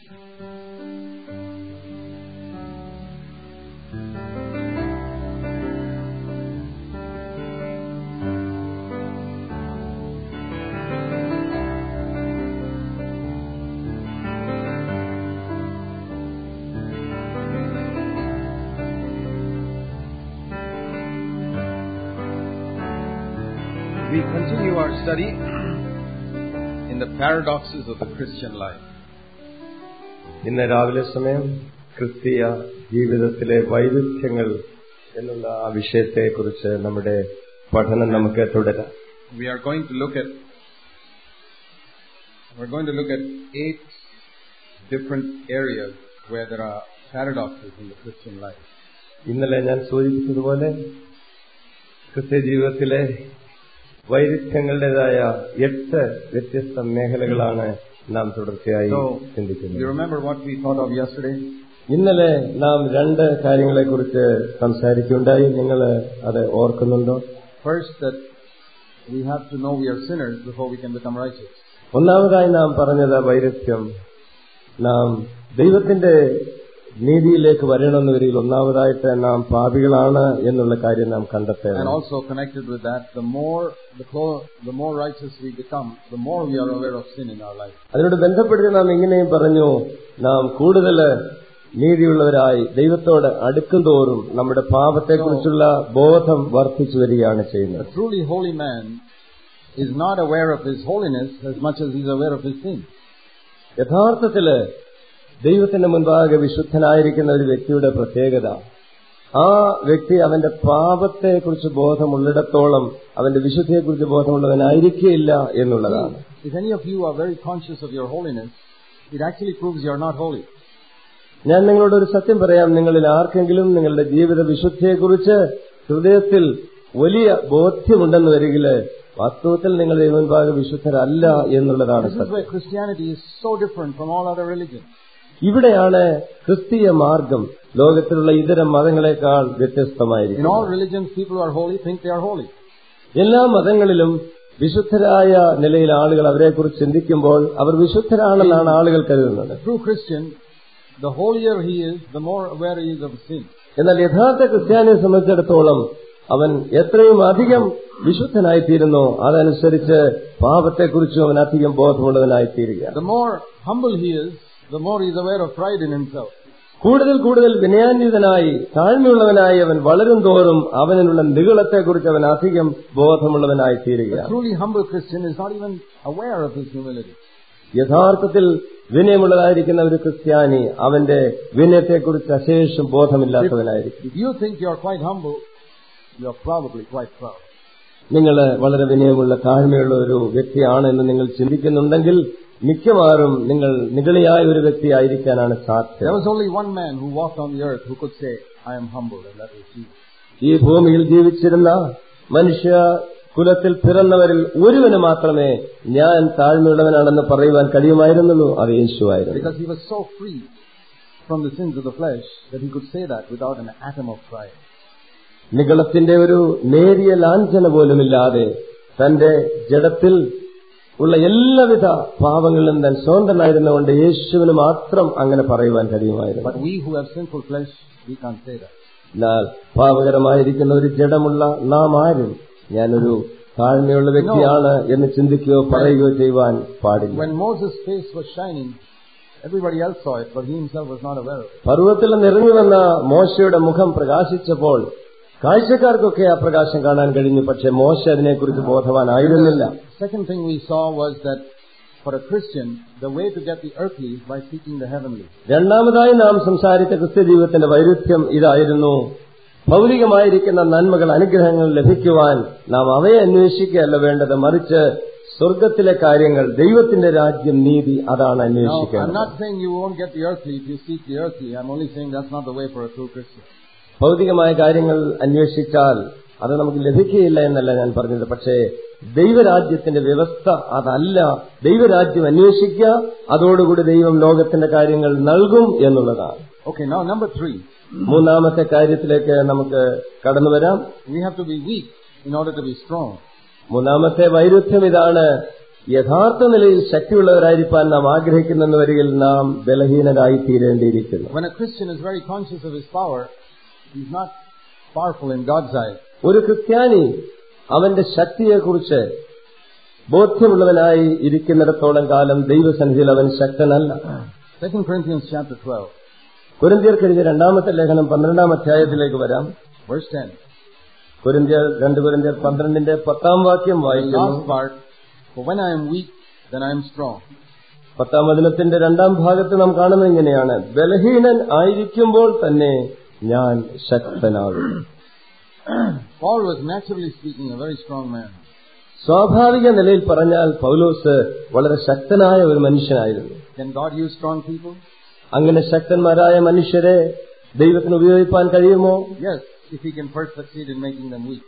We continue our study in the paradoxes of the Christian life. ഇന്ന് രാവിലെ സമയം ക്രിസ്തീയ ജീവിതത്തിലെ വൈരുദ്ധ്യങ്ങൾ എന്നുള്ള ആ വിഷയത്തെക്കുറിച്ച് നമ്മുടെ പഠനം നമുക്ക് തുടരാം We are going to look at we're going to look at eight different areas where there are paradoxes in the Christian life. ഇന്നലെ ഞാൻ സൂചിപ്പിച്ചതുപോലെ ക്രിസ്ത്യ ജീവിതത്തിലെ വൈരുദ്ധ്യങ്ങളുടേതായ എട്ട് വ്യത്യസ്ത മേഖലകളാണ് നാം തുടർച്ചയായി So, ചിന്തിക്കുന്നത് you remember what we thought of yesterday? ഇന്നലെ നാം രണ്ട് കാര്യങ്ങളെക്കുറിച്ച് സംസാരിക്കുകയുണ്ടായി നിങ്ങൾ അത് ഓർക്കുന്നുണ്ടോ First, that we have to know we are sinners before we can become righteous. ഒന്നാമതായി നാം പറഞ്ഞത് വൈരുദ്ധ്യം നാം ദൈവത്തിന്റെ നീതിയിലേക്ക് വരണമെന്ന് വരികയിൽ ഒന്നാമതായിട്ട് നാം പാപികളാണ് എന്നുള്ള കാര്യം നാം And കണ്ടെത്തേണം also connected with that, the more the, clo- the more righteous we become, the more we are aware of sin in our life. അതിനോട് ബന്ധപ്പെടുത്തി നാം ഇങ്ങനെയും പറഞ്ഞു നാം കൂടുതൽ നീതിയുള്ളവരായി ദൈവത്തോട് അടുക്കും തോറും നമ്മുടെ പാപത്തെക്കുറിച്ചുള്ള ബോധം വർദ്ധിച്ചു വരികയാണ് A ചെയ്യുന്നത് truly holy man is not aware of his holiness as much as he's aware of his sin. യഥാർത്ഥത്തില് ദൈവത്തിന്റെ മുൻപാകെ വിശുദ്ധനായിരിക്കുന്ന ഒരു വ്യക്തിയുടെ പ്രത്യേകത ആ വ്യക്തി അവന്റെ പാപത്തെക്കുറിച്ച് ബോധമുള്ളിടത്തോളം അവന്റെ വിശുദ്ധിയെക്കുറിച്ച് ബോധമുള്ളവനായിരിക്കില്ല എന്നുള്ളതാണ് If any of you are very conscious of your holiness, it actually proves you are not holy. ഞാൻ നിങ്ങളോട് ഒരു സത്യം പറയാം നിങ്ങളിൽ ആർക്കെങ്കിലും നിങ്ങളുടെ ജീവിത വിശുദ്ധിയെക്കുറിച്ച് ഹൃദയത്തിൽ വലിയ ബോധ്യമുണ്ടെന്ന് വരികില് വാസ്തവത്തിൽ നിങ്ങൾ ദൈവൻപാകെ വിശുദ്ധരല്ല എന്നുള്ളതാണ് This is സത്യം where Christianity is so different from all other religions. ഇവിടെയാണ് ക്രിസ്തീയ മാർഗം ലോകത്തിലുള്ള ഇതര മതങ്ങളെക്കാൾ In വ്യത്യസ്തമായിരിക്കും all religions, people who are holy think they are holy. എല്ലാ മതങ്ങളിലും വിശുദ്ധരായ നിലയിൽ ആളുകൾ അവരെക്കുറിച്ച് ചിന്തിക്കുമ്പോൾ അവർ വിശുദ്ധരാണെന്നാണ് ആളുകൾ കരുതുന്നത് The true Christian, the holier he is, the more aware he is of sin. എന്നാൽ യഥാർത്ഥ ക്രിസ്ത്യാനിയെ സംബന്ധിച്ചിടത്തോളം അവൻ എത്രയും അധികം വിശുദ്ധനായിത്തീരുന്നോ അതനുസരിച്ച് പാപത്തെക്കുറിച്ചും അവൻ അധികം ബോധമുള്ളവനായിത്തീരുക The more humble he is, the more he is aware of pride in himself. കൂടുതൽ കൂടുതൽ വിനയാന്വിതനായി താഴ്മയുള്ളവനായി അവൻ വളരും തോറും അവനിലുള്ള നികളത്തെക്കുറിച്ച് അവൻ അധികം ബോധമുള്ളവനായി തീരുക A truly humble Christian is not even aware of his humility. യഥാർത്ഥത്തിൽ വിനയമുള്ളതായിരിക്കുന്ന ഒരു ക്രിസ്ത്യാനി അവന്റെ വിനയത്തെക്കുറിച്ച് അശേഷം ബോധമില്ലാത്തവനായിരിക്കും If you think you are quite humble, you are probably quite proud. നിങ്ങൾ വളരെ വിനയമുള്ള താഴ്മയുള്ള ഒരു വ്യക്തിയാണെന്ന് നിങ്ങൾ ചിന്തിക്കുന്നുണ്ടെങ്കിൽ മിക്കവാറും നിങ്ങൾ നികളിയായ ഒരു വ്യക്തിയായിരിക്കാനാണ് There സാധ്യത was only one man who walked on the earth who could say, I am humble, and that was Jesus. ഈ ഭൂമിയിൽ ജീവിച്ചിരുന്ന മനുഷ്യ കുലത്തിൽ പിറന്നവരിൽ ഒരുവന് മാത്രമേ ഞാൻ താഴ്മയുള്ളവനാണെന്ന് പറയുവാൻ കഴിയുമായിരുന്നുള്ളൂ അത് യേശുവായിരുന്നു Because he was so free from the sins of the flesh that he could say that without an atom of pride. നികളത്തിന്റെ ഒരു നേരിയ ലാഞ്ചന പോലുമില്ലാതെ തന്റെ ജഡത്തിൽ ഉള്ള എല്ലാവിധ പാവങ്ങളിലും താൻ സ്വതന്ത്രനായിരുന്നുകൊണ്ട് യേശുവിന് മാത്രം അങ്ങനെ പറയുവാൻ കഴിയുമായിരുന്നു But we who have sinful flesh, we can't say that. എന്നാൽ പാവകരമായിരിക്കുന്ന ഒരു ജഡമുള്ള നാം ആരും ഞാനൊരു താഴ്മയുള്ള വ്യക്തിയാണ് എന്ന് ചിന്തിക്കുകയോ പറയുകയോ ചെയ്യുവാൻ പാടില്ല When Moses' face was shining, everybody else saw it, but he himself was not aware of it. പർവ്വത്തിൽ നിറഞ്ഞു വന്ന മോശയുടെ മുഖം പ്രകാശിച്ചപ്പോൾ കാഴ്ചക്കാർക്കൊക്കെ ആ പ്രകാശം കാണാൻ കഴിഞ്ഞു പക്ഷെ മോശ അതിനെക്കുറിച്ച് ബോധവാനായിരുന്നില്ല Second thing we saw was that for a Christian, the way to get the earthly is by seeking the heavenly. രണ്ടാമതായി നാം സംസാരിച്ച ക്രിസ്ത്യ ജീവിതത്തിന്റെ വൈരുദ്ധ്യം ഇതായിരുന്നു ഭൗതികമായിരിക്കുന്ന നന്മകൾ അനുഗ്രഹങ്ങൾ ലഭിക്കുവാൻ നാം അവയെ അന്വേഷിക്കുകയല്ല വേണ്ടത് മറിച്ച് സ്വർഗത്തിലെ കാര്യങ്ങൾ ദൈവത്തിന്റെ രാജ്യം നീതി അതാണ് Now, I'm അന്വേഷിക്കേണ്ടത് not saying you won't get the earthly if you seek the earthly. I'm only saying that's not the way for a true Christian. ഭൗതികമായ കാര്യങ്ങൾ അന്വേഷിച്ചാൽ അത് നമുക്ക് ലഭിക്കുകയില്ല എന്നല്ല ഞാൻ പറഞ്ഞത് പക്ഷേ ദൈവരാജ്യത്തിന്റെ വ്യവസ്ഥ അതല്ല ദൈവരാജ്യം അന്വേഷിക്കുക അതോടുകൂടി ദൈവം ലോകത്തിന്റെ കാര്യങ്ങൾ നൽകും എന്നുള്ളതാണ് Okay, now number three. മൂന്നാമത്തെ കാര്യത്തിലേക്ക് നമുക്ക് കടന്നു വരാം We have to be weak in order to be strong. മൂന്നാമത്തെ വൈരുദ്ധ്യം ഇതാണ് യഥാർത്ഥ നിലയിൽ ശക്തിയുള്ളവരായിരിക്കാൻ നാം ആഗ്രഹിക്കുന്നെന്ന് വരികിൽ നാം ബലഹീനരായി തീരേണ്ടിയിരിക്കുന്നു When a Christian is very conscious of his power, he's not powerful in God's eyes. ഒരു ക്രിസ്ത്യാനി അവന്റെ ശക്തിയെക്കുറിച്ച് ബോധ്യമുള്ളവനായി ഇരിക്കുന്നിടത്തോളം കാലം ദൈവസന്നിധിയിൽ അവൻ ശക്തനല്ല 2 Corinthians chapter 12, കുരിന്തിയർ കഴിഞ്ഞ രണ്ടാമത്തെ ലേഖനം പന്ത്രണ്ടാം അധ്യായത്തിലേക്ക് വരാം verse 10. കുരിന്തിയർ രണ്ട് കുരിന്തിയർ പന്ത്രണ്ടിന്റെ പത്താം വാക്യം The വായിക്കുന്നു last part, for when I am weak, then I am strong. പത്താം വചനത്തിന്റെ രണ്ടാം ഭാഗത്ത് നാം കാണുന്നത് ഇങ്ങനെയാണ് ബലഹീനൻ ആയിരിക്കുമ്പോൾ തന്നെ ഞാൻ ശക്തനാകും Paul was naturally speaking a very strong man. സ്വാഭാവിക നിലയിൽ പറഞ്ഞാൽ പൗലോസ് വളരെ ശക്തനായ ഒരു മനുഷ്യനായിരുന്നു Can God use strong people? അങ്ങനെ ശക്തന്മാരായ മനുഷ്യരെ ദൈവത്തിന് ഉപയോഗിക്കാൻ കഴിയുമോ Yes, if he can first succeed in making them weak.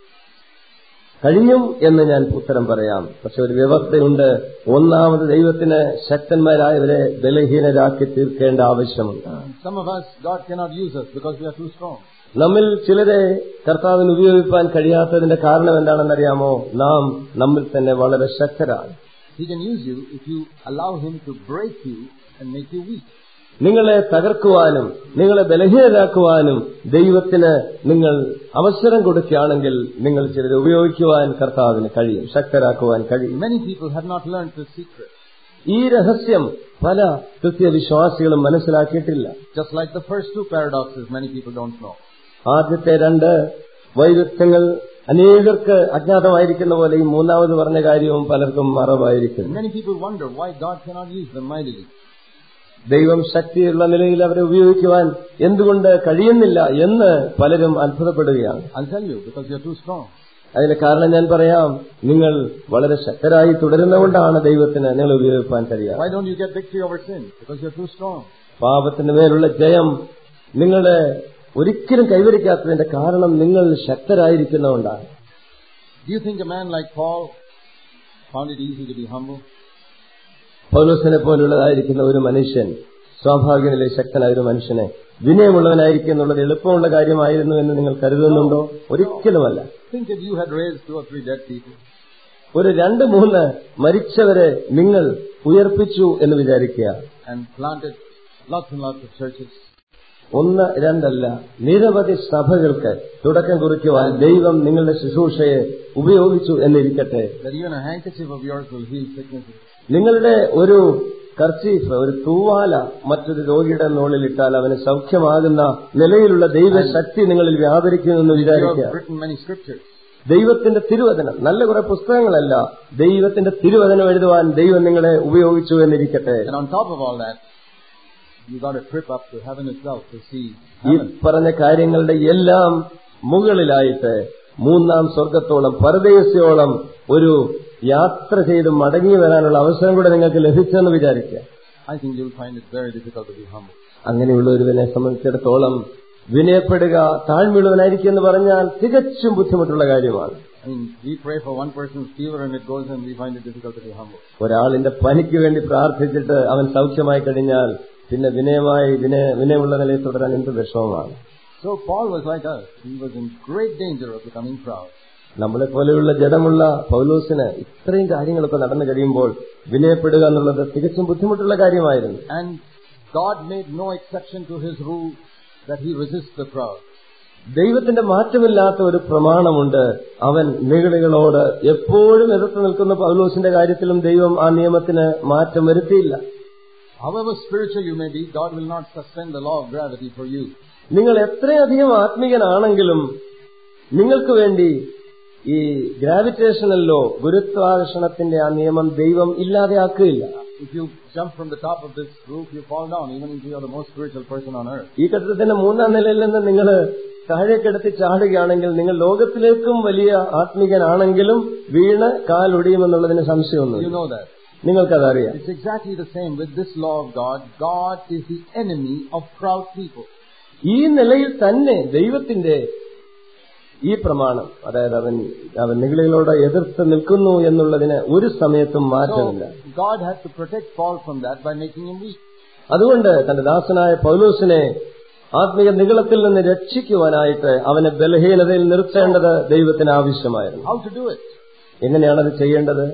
കഴിയും എന്ന് ഞാൻ ഉത്തരം പറയാം പക്ഷെ ഒരു വ്യവസ്ഥയുണ്ട് ഒന്നാമത് ദൈവത്തിന് ശക്തന്മാരായവരെ ബലഹീനരാക്കി തീർക്കേണ്ട ആവശ്യമുണ്ട് Some of us, God cannot use us because we are too strong. നമ്മിൽ ചിലരെ കർത്താവിന് ഉപയോഗിക്കാൻ കഴിയാത്തതിന്റെ കാരണം എന്താണെന്നറിയാമോ നാം നമ്മിൽ തന്നെ വളരെ ശക്തരാണ് He can use you if you allow him to break you and make you weak. നിങ്ങളെ തകർക്കുവാനും നിങ്ങളെ ബലഹീനരാക്കുവാനും ദൈവത്തിന് നിങ്ങൾ അവസരം കൊടുക്കുകയാണെങ്കിൽ നിങ്ങൾ ചിലരെ ഉപയോഗിക്കുവാൻ കർത്താവിന് കഴിയും ശക്തരാക്കുവാൻ കഴിയും Many people have not learned this secret. ഈ രഹസ്യം പല കൃത്യവിശ്വാസികളും മനസ്സിലാക്കിയിട്ടില്ല Just like the first two paradoxes, many people don't know. ആദ്യത്തെ രണ്ട് വൈരുദ്ധ്യങ്ങൾ അനേകർക്ക് അജ്ഞാതമായിരിക്കുന്ന പോലെ ഈ മൂന്നാമത് പറഞ്ഞ കാര്യവും പലർക്കും മറവായിരിക്കുന്നു Many people wonder why God cannot use them mightily. ദൈവം ശക്തിയുള്ള നിലയിൽ അവരെ ഉപയോഗിക്കുവാൻ എന്തുകൊണ്ട് കഴിയുന്നില്ല എന്ന് പലരും അത്ഭുതപ്പെടുകയാണ് I'll tell you, because you're too strong. അതിന് കാരണം ഞാൻ പറയാം നിങ്ങൾ വളരെ ശക്തരായി തുടരുന്നതുകൊണ്ടാണ് ദൈവത്തിന് നിങ്ങൾ ഉപയോഗിക്കാൻ കഴിയാം Why don't you get victory over sin? Because you're too strong. പാപത്തിന് മേലുള്ള ജയം നിങ്ങളെ ഒരിക്കലും കൈവരിക്കാത്തതിന്റെ കാരണം നിങ്ങൾ ശക്തരായിരിക്കുന്നതുകൊണ്ടാണ് Do you think a man like Paul found it easy to be humble? പൗലോസിനെ പോലുള്ളതായിരിക്കുന്ന ഒരു മനുഷ്യൻ സ്വാഭാവിക നിലയിൽ ശക്തനായ ഒരു മനുഷ്യനെ വിനയമുള്ളവനായിരിക്കും എന്നുള്ളത് എളുപ്പമുള്ള കാര്യമായിരുന്നു എന്ന് നിങ്ങൾ കരുതുന്നുണ്ടോ ഒരിക്കലുമല്ല Think if you had raised two or three dead people. ഒരു രണ്ട് മൂന്ന് മരിച്ചവരെ നിങ്ങൾ ഉയർപ്പിച്ചു എന്ന് വിചാരിക്കുക and planted lots and lots of churches. ഒന്ന് രണ്ടല്ല നിരവധി സഭകൾക്ക് തുടക്കം കുറിക്കുവാൻ ദൈവം നിങ്ങളുടെ ശുശ്രൂഷയെ ഉപയോഗിച്ചു എന്നിരിക്കട്ടെ That even a handkerchief of yours will heal sicknesses. നിങ്ങളുടെ ഒരു കർച്ചീഫ് ഒരു തൂവാല മറ്റൊരു രോഗിയുടെ മുകളിൽ ഇട്ടാൽ അവന് സൗഖ്യമാകുന്ന നിലയിലുള്ള ദൈവശക്തി നിങ്ങളിൽ വ്യാപരിക്കുമെന്ന് You വിചാരിക്കുക have written many scriptures. ദൈവത്തിന്റെ തിരുവചനം നല്ല കുറെ പുസ്തകങ്ങളല്ല ദൈവത്തിന്റെ തിരുവചനം എഴുതുവാൻ ദൈവം നിങ്ങളെ ഉപയോഗിച്ചു എന്നിരിക്കട്ടെ And on top of all that, you got a trip up to heaven itself to see ഈ heaven. പറഞ്ഞ കാര്യങ്ങളുടെ എല്ലാം മുകളിലായിട്ട് മൂന്നാം സ്വർഗത്തോളം പരദേശയോളം ഒരു യാത്ര ചെയ്ത് മടങ്ങി വരാനുള്ള അവസരം കൂടെ നിങ്ങൾക്ക് ലഭിച്ചെന്ന് വിചാരിക്കുക I think you'll find it very difficult to be humble. അങ്ങനെയുള്ള ഒരുവനെ സംബന്ധിച്ചിടത്തോളം വിനയപ്പെടുക താഴ്മയുള്ളവനായിരിക്കും എന്ന് പറഞ്ഞാൽ തികച്ചും ബുദ്ധിമുട്ടുള്ള കാര്യമാണ് I mean, we pray for one person's fever and it goes and we find it difficult to be humble. ഒരാളിന്റെ പനിക്ക് വേണ്ടി പ്രാർത്ഥിച്ചിട്ട് അവൻ സൗഖ്യമായി കഴിഞ്ഞാൽ പിന്നെ വിനയമായി വിനയ വിനയമുള്ള നിലയിൽ തുടരാൻ എന്ത് വിഷമമാണ് So Paul was like us. He was in great danger of becoming proud. നമ്മളെ പോലെയുള്ള ജഡമുള്ള പൗലോസിന് ഇത്രയും കാര്യങ്ങളൊക്കെ നടന്നു കഴിയുമ്പോൾ വിനയപ്പെടുക എന്നുള്ളത് തികച്ചും ബുദ്ധിമുട്ടുള്ള കാര്യമായിരുന്നു And God made no exception to his rule that he resists the proud. ദൈവത്തിന്റെ മാറ്റമില്ലാത്ത ഒരു പ്രമാണമുണ്ട് അവൻ നിഗളികളോട് എപ്പോഴും എതിർത്ത് നിൽക്കുന്ന പൗലോസിന്റെ കാര്യത്തിലും ദൈവം ആ നിയമത്തിന് മാറ്റം വരുത്തിയില്ല However spiritual you may be, God will not suspend the law of gravity for you. നിങ്ങൾ എത്രയധികം ആത്മീകനാണെങ്കിലും നിങ്ങൾക്ക് വേണ്ടി ഈ ഗ്രാവിറ്റേഷണൽ ലോ ഗുരുത്വാകർഷണത്തിന്റെ ആ നിയമം ദൈവം ഇല്ലാതെയാക്കുകയില്ല If you jump from the top of this roof, you fall down, even if you are the most spiritual person on earth. ഈ കെട്ടിടത്തിന്റെ മൂന്നാം നിലയിൽ നിന്ന് നിങ്ങൾ താഴേക്കെടുത്ത് ചാടുകയാണെങ്കിൽ നിങ്ങൾ ലോകത്തിലേക്കും വലിയ ആത്മീകനാണെങ്കിലും വീണ് കാലൊടിയുമെന്നുള്ളതിന് You സംശയമൊന്നുമില്ല know that. നിങ്ങൾക്കതറിയാം It's exactly the same with this law of God. God is the enemy of proud people. ഈ നിലയിൽ തന്നെ ദൈവത്തിന്റെ ഈ പ്രമാണം അതായത് അവൻ അവൻ നിഗളികളോട് എതിർത്ത് നിൽക്കുന്നു എന്നുള്ളതിന് ഒരു സമയത്തും So മാറ്റമില്ല God had to protect Paul from that by making him weak. അതുകൊണ്ട് തന്റെ ദാസനായ പൗലൂസിനെ ആത്മീയ നികളത്തിൽ നിന്ന് രക്ഷിക്കുവാനായിട്ട് അവനെ ബലഹീനതയിൽ നിർത്തേണ്ടത് ദൈവത്തിന് ആവശ്യമായിരുന്നു How to do it? എങ്ങനെയാണത് ചെയ്യേണ്ടത്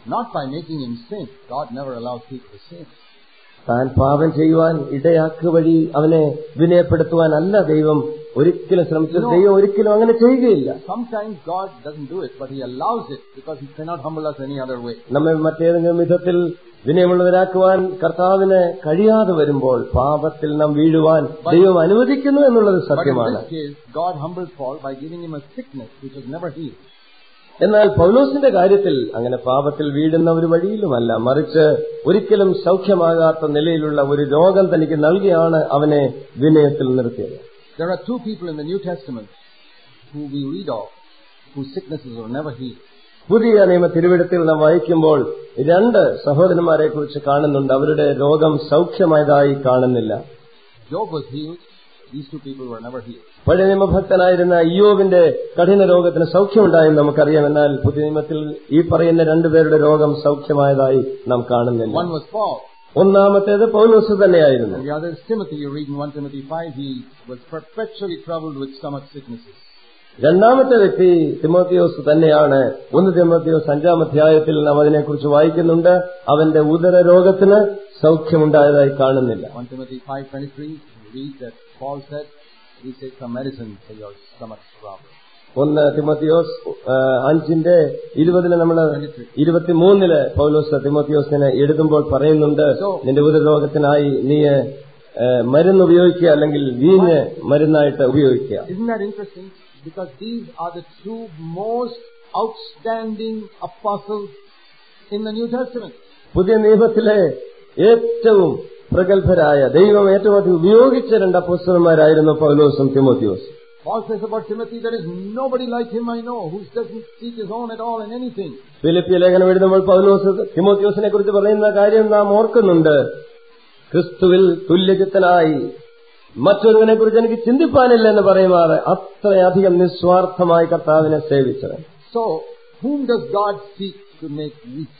not by making him sin. God never allows people to sin. താൻ പാപം ചെയ്യുവാൻ ഇടയാക്കുക വഴി അവനെ വിനയപ്പെടുത്തുവാനല്ല ദൈവം ഒരിക്കലും ശ്രമിച്ചത് ദൈവം ഒരിക്കലും അങ്ങനെ ചെയ്യുകയില്ല Sometimes God doesn't do it, but He allows it because He cannot humble us any other way. നമ്മെ മറ്റേതെങ്കിലും വിധത്തിൽ വിനയമുള്ളവരാക്കുവാൻ കർത്താവിന് കഴിയാതെ വരുമ്പോൾ പാപത്തിൽ നാം വീഴുവാൻ ദൈവം അനുവദിക്കുന്നു എന്നുള്ളത് But in സത്യമാണ് this case, God humbled Paul by giving him a sickness which was never healed. എന്നാൽ പൗലോസിന്റെ കാര്യത്തിൽ അങ്ങനെ പാപത്തിൽ വീഴുന്ന ഒരു വഴിയിലുമല്ല മറിച്ച് ഒരിക്കലും സൗഖ്യമാകാത്ത നിലയിലുള്ള ഒരു രോഗം തനിക്ക് നൽകിയാണ് അവനെ വിനയത്തിൽ നിർത്തിയത് There are two people in the New Testament who we read of whose sicknesses were never healed. പുതിയ നിയമ തിരുവിടത്തിൽ നാം വായിക്കുമ്പോൾ രണ്ട് സഹോദരന്മാരെ കുറിച്ച് കാണുന്നുണ്ട് അവരുടെ രോഗം സൗഖ്യമായതായി കാണുന്നില്ല Job was healed. These two people were never healed. പഴയ നിയമഭക്തനായിരുന്ന ഇയോവിന്റെ കഠിന രോഗത്തിന് സൗഖ്യമുണ്ടായെന്ന് നമുക്കറിയാം എന്നാൽ പുതിയ നിയമത്തിൽ ഈ പറയുന്ന രണ്ടുപേരുടെ രോഗം സൗഖ്യമായതായി നാം കാണുന്നില്ല One was Paul, ഒന്നാമത്തേത് പൗലോസ് തന്നെയായിരുന്നു and the other is Timothy. You read in 1 Timothy 5, he was perpetually troubled with stomach sicknesses. രണ്ടാമത്തെ വ്യക്തി തിമോത്തിയോസ് തന്നെയാണ് ഒന്ന് തിമോത്തിയോസ് അഞ്ചാം അധ്യായത്തിൽ നാം അതിനെക്കുറിച്ച് വായിക്കുന്നുണ്ട് അവന്റെ ഉദര രോഗത്തിന് സൗഖ്യമുണ്ടായതായി കാണുന്നില്ല 1 Timothy 5.23, you read that Paul said, please take some medicine for your stomach problem. ഒന്ന് തിമോത്തിയോസ് ആ, അഞ്ചിന്റെ ഇരുപതില് നമ്മൾ ഇരുപത്തിമൂന്നില് പൗലോസ് തിമോത്തിയോസിനെ എഴുതുമ്പോൾ പറയുന്നുണ്ട് നിന്റെ ഉദരരോഗത്തിനായി നീ ആ, മരുന്ന് ഉപയോഗിക്കുക അല്ലെങ്കിൽ വീഞ്ഞ് മരുന്നായിട്ട് ഉപയോഗിക്കുക Isn't that interesting? Because these are the two most outstanding apostles in the New Testament. പുതിയ നിയമത്തിലെ ഏറ്റവും പ്രഗത്ഭരായ ദൈവം ഏറ്റവും അധികം ഉപയോഗിച്ച രണ്ട് അപ്പോസ്തലന്മാരായിരുന്നു പൗലോസും തിമോത്തിയോസും Paul says about Timothy, there is nobody like him I know who doesn't seek his own at all in anything. ഫിലിപ്പിയ ലേഖനം എഴുതുമ്പോൾ പൗലോസ് തിമോത്തിയോസിനെ കുറിച്ച് പറയുന്ന കാര്യം നാം ഓർക്കുന്നുണ്ട് ക്രിസ്തുവിൽ തുല്യചിത്തനായി മറ്റൊരുവനെ കുറിച്ച് എനിക്ക് ചിന്തിപ്പാനില്ല എന്ന് പറയുമാറ് അത്രയധികം നിസ്വാർത്ഥമായി കർത്താവിനെ സേവിച്ചത് So, whom does God seek to make weak?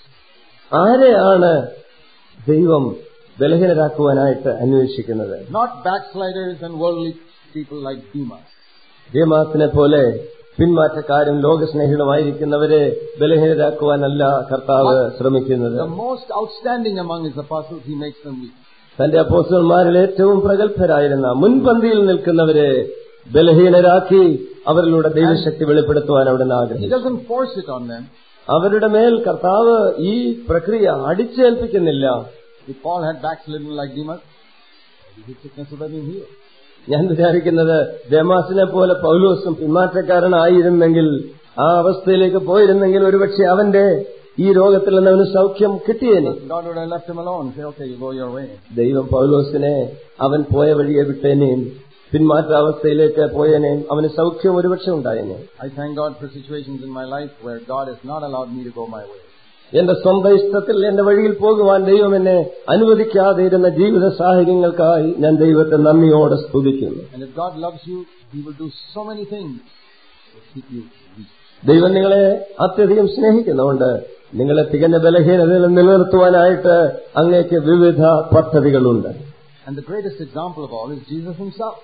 ആരെയാണ് ദൈവം ബലഹീനരാക്കുവാനായിട്ട് അന്വേഷിക്കുന്നത് Not backsliders and worldly people like Demas. ദേമാസിനെ പോലെ പിന്മാറ്റക്കാരും ലോകസ്നേഹികളുമായിരിക്കുന്നവരെ ബലഹീനരാക്കുവാനല്ല കർത്താവ് ശ്രമിക്കുന്നത് The most outstanding among his apostles, he makes them weak. തന്റെ അപ്പോസ്റ്റലന്മാരിൽ ഏറ്റവും പ്രഗത്ഭരായിരുന്ന മുൻപന്തിയിൽ നിൽക്കുന്നവരെ ബലഹീനരാക്കി അവരിലൂടെ ദൈവശക്തി വെളിപ്പെടുത്തുവാൻ അവിടുന്ന് He ആഗ്രഹിച്ചു doesn't force it on them. അവരുടെ മേൽ കർത്താവ് ഈ പ്രക്രിയ അടിച്ചേൽപ്പിക്കുന്നില്ല If Paul had backslidden like Demas, his sickness would have been healed. ഞാൻ വിചാരിക്കുന്നത് ദേമാസിനെ പോലെ പൗലോസും പിന്മാറ്റക്കാരനായിരുന്നെങ്കിൽ ആ അവസ്ഥയിലേക്ക് പോയിരുന്നെങ്കിൽ ഒരുപക്ഷെ അവന്റെ ഈ രോഗത്തിൽ നിന്ന് അവന് സൗഖ്യം കിട്ടിയേനെ God would have left him alone. Say, okay, you go your way. ദൈവം പൗലോസിനെ അവൻ പോയ വഴിയെ വിട്ടേനെയും പിന്മാറ്റാവസ്ഥയിലേക്ക് പോയനെയും അവന് സൗഖ്യം ഒരുപക്ഷെ ഉണ്ടായേനെ I thank God for situations in my life where God has not allowed me to go my way. എന്റെ സ്വന്തം ഇഷ്ടത്തിൽ എന്റെ വഴിയിൽ പോകുവാൻ ദൈവം എന്നെ അനുവദിക്കാതെ ഇരുന്ന ജീവിത സാഹചര്യങ്ങൾക്കായി ഞാൻ ദൈവത്തെ നന്ദിയോടെ സ്തുതിക്കുന്നു And if God loves you, He will do so many things to keep you weak. ദൈവം നിങ്ങളെ അത്യധികം സ്നേഹിക്കുന്നുണ്ട് നിങ്ങളെ തികഞ്ഞ ബലഹീനതയിൽ നിലനിർത്തുവാനായിട്ട് അങ്ങേക്ക് വിവിധ പദ്ധതികളുണ്ട് And the greatest example of all is Jesus Himself.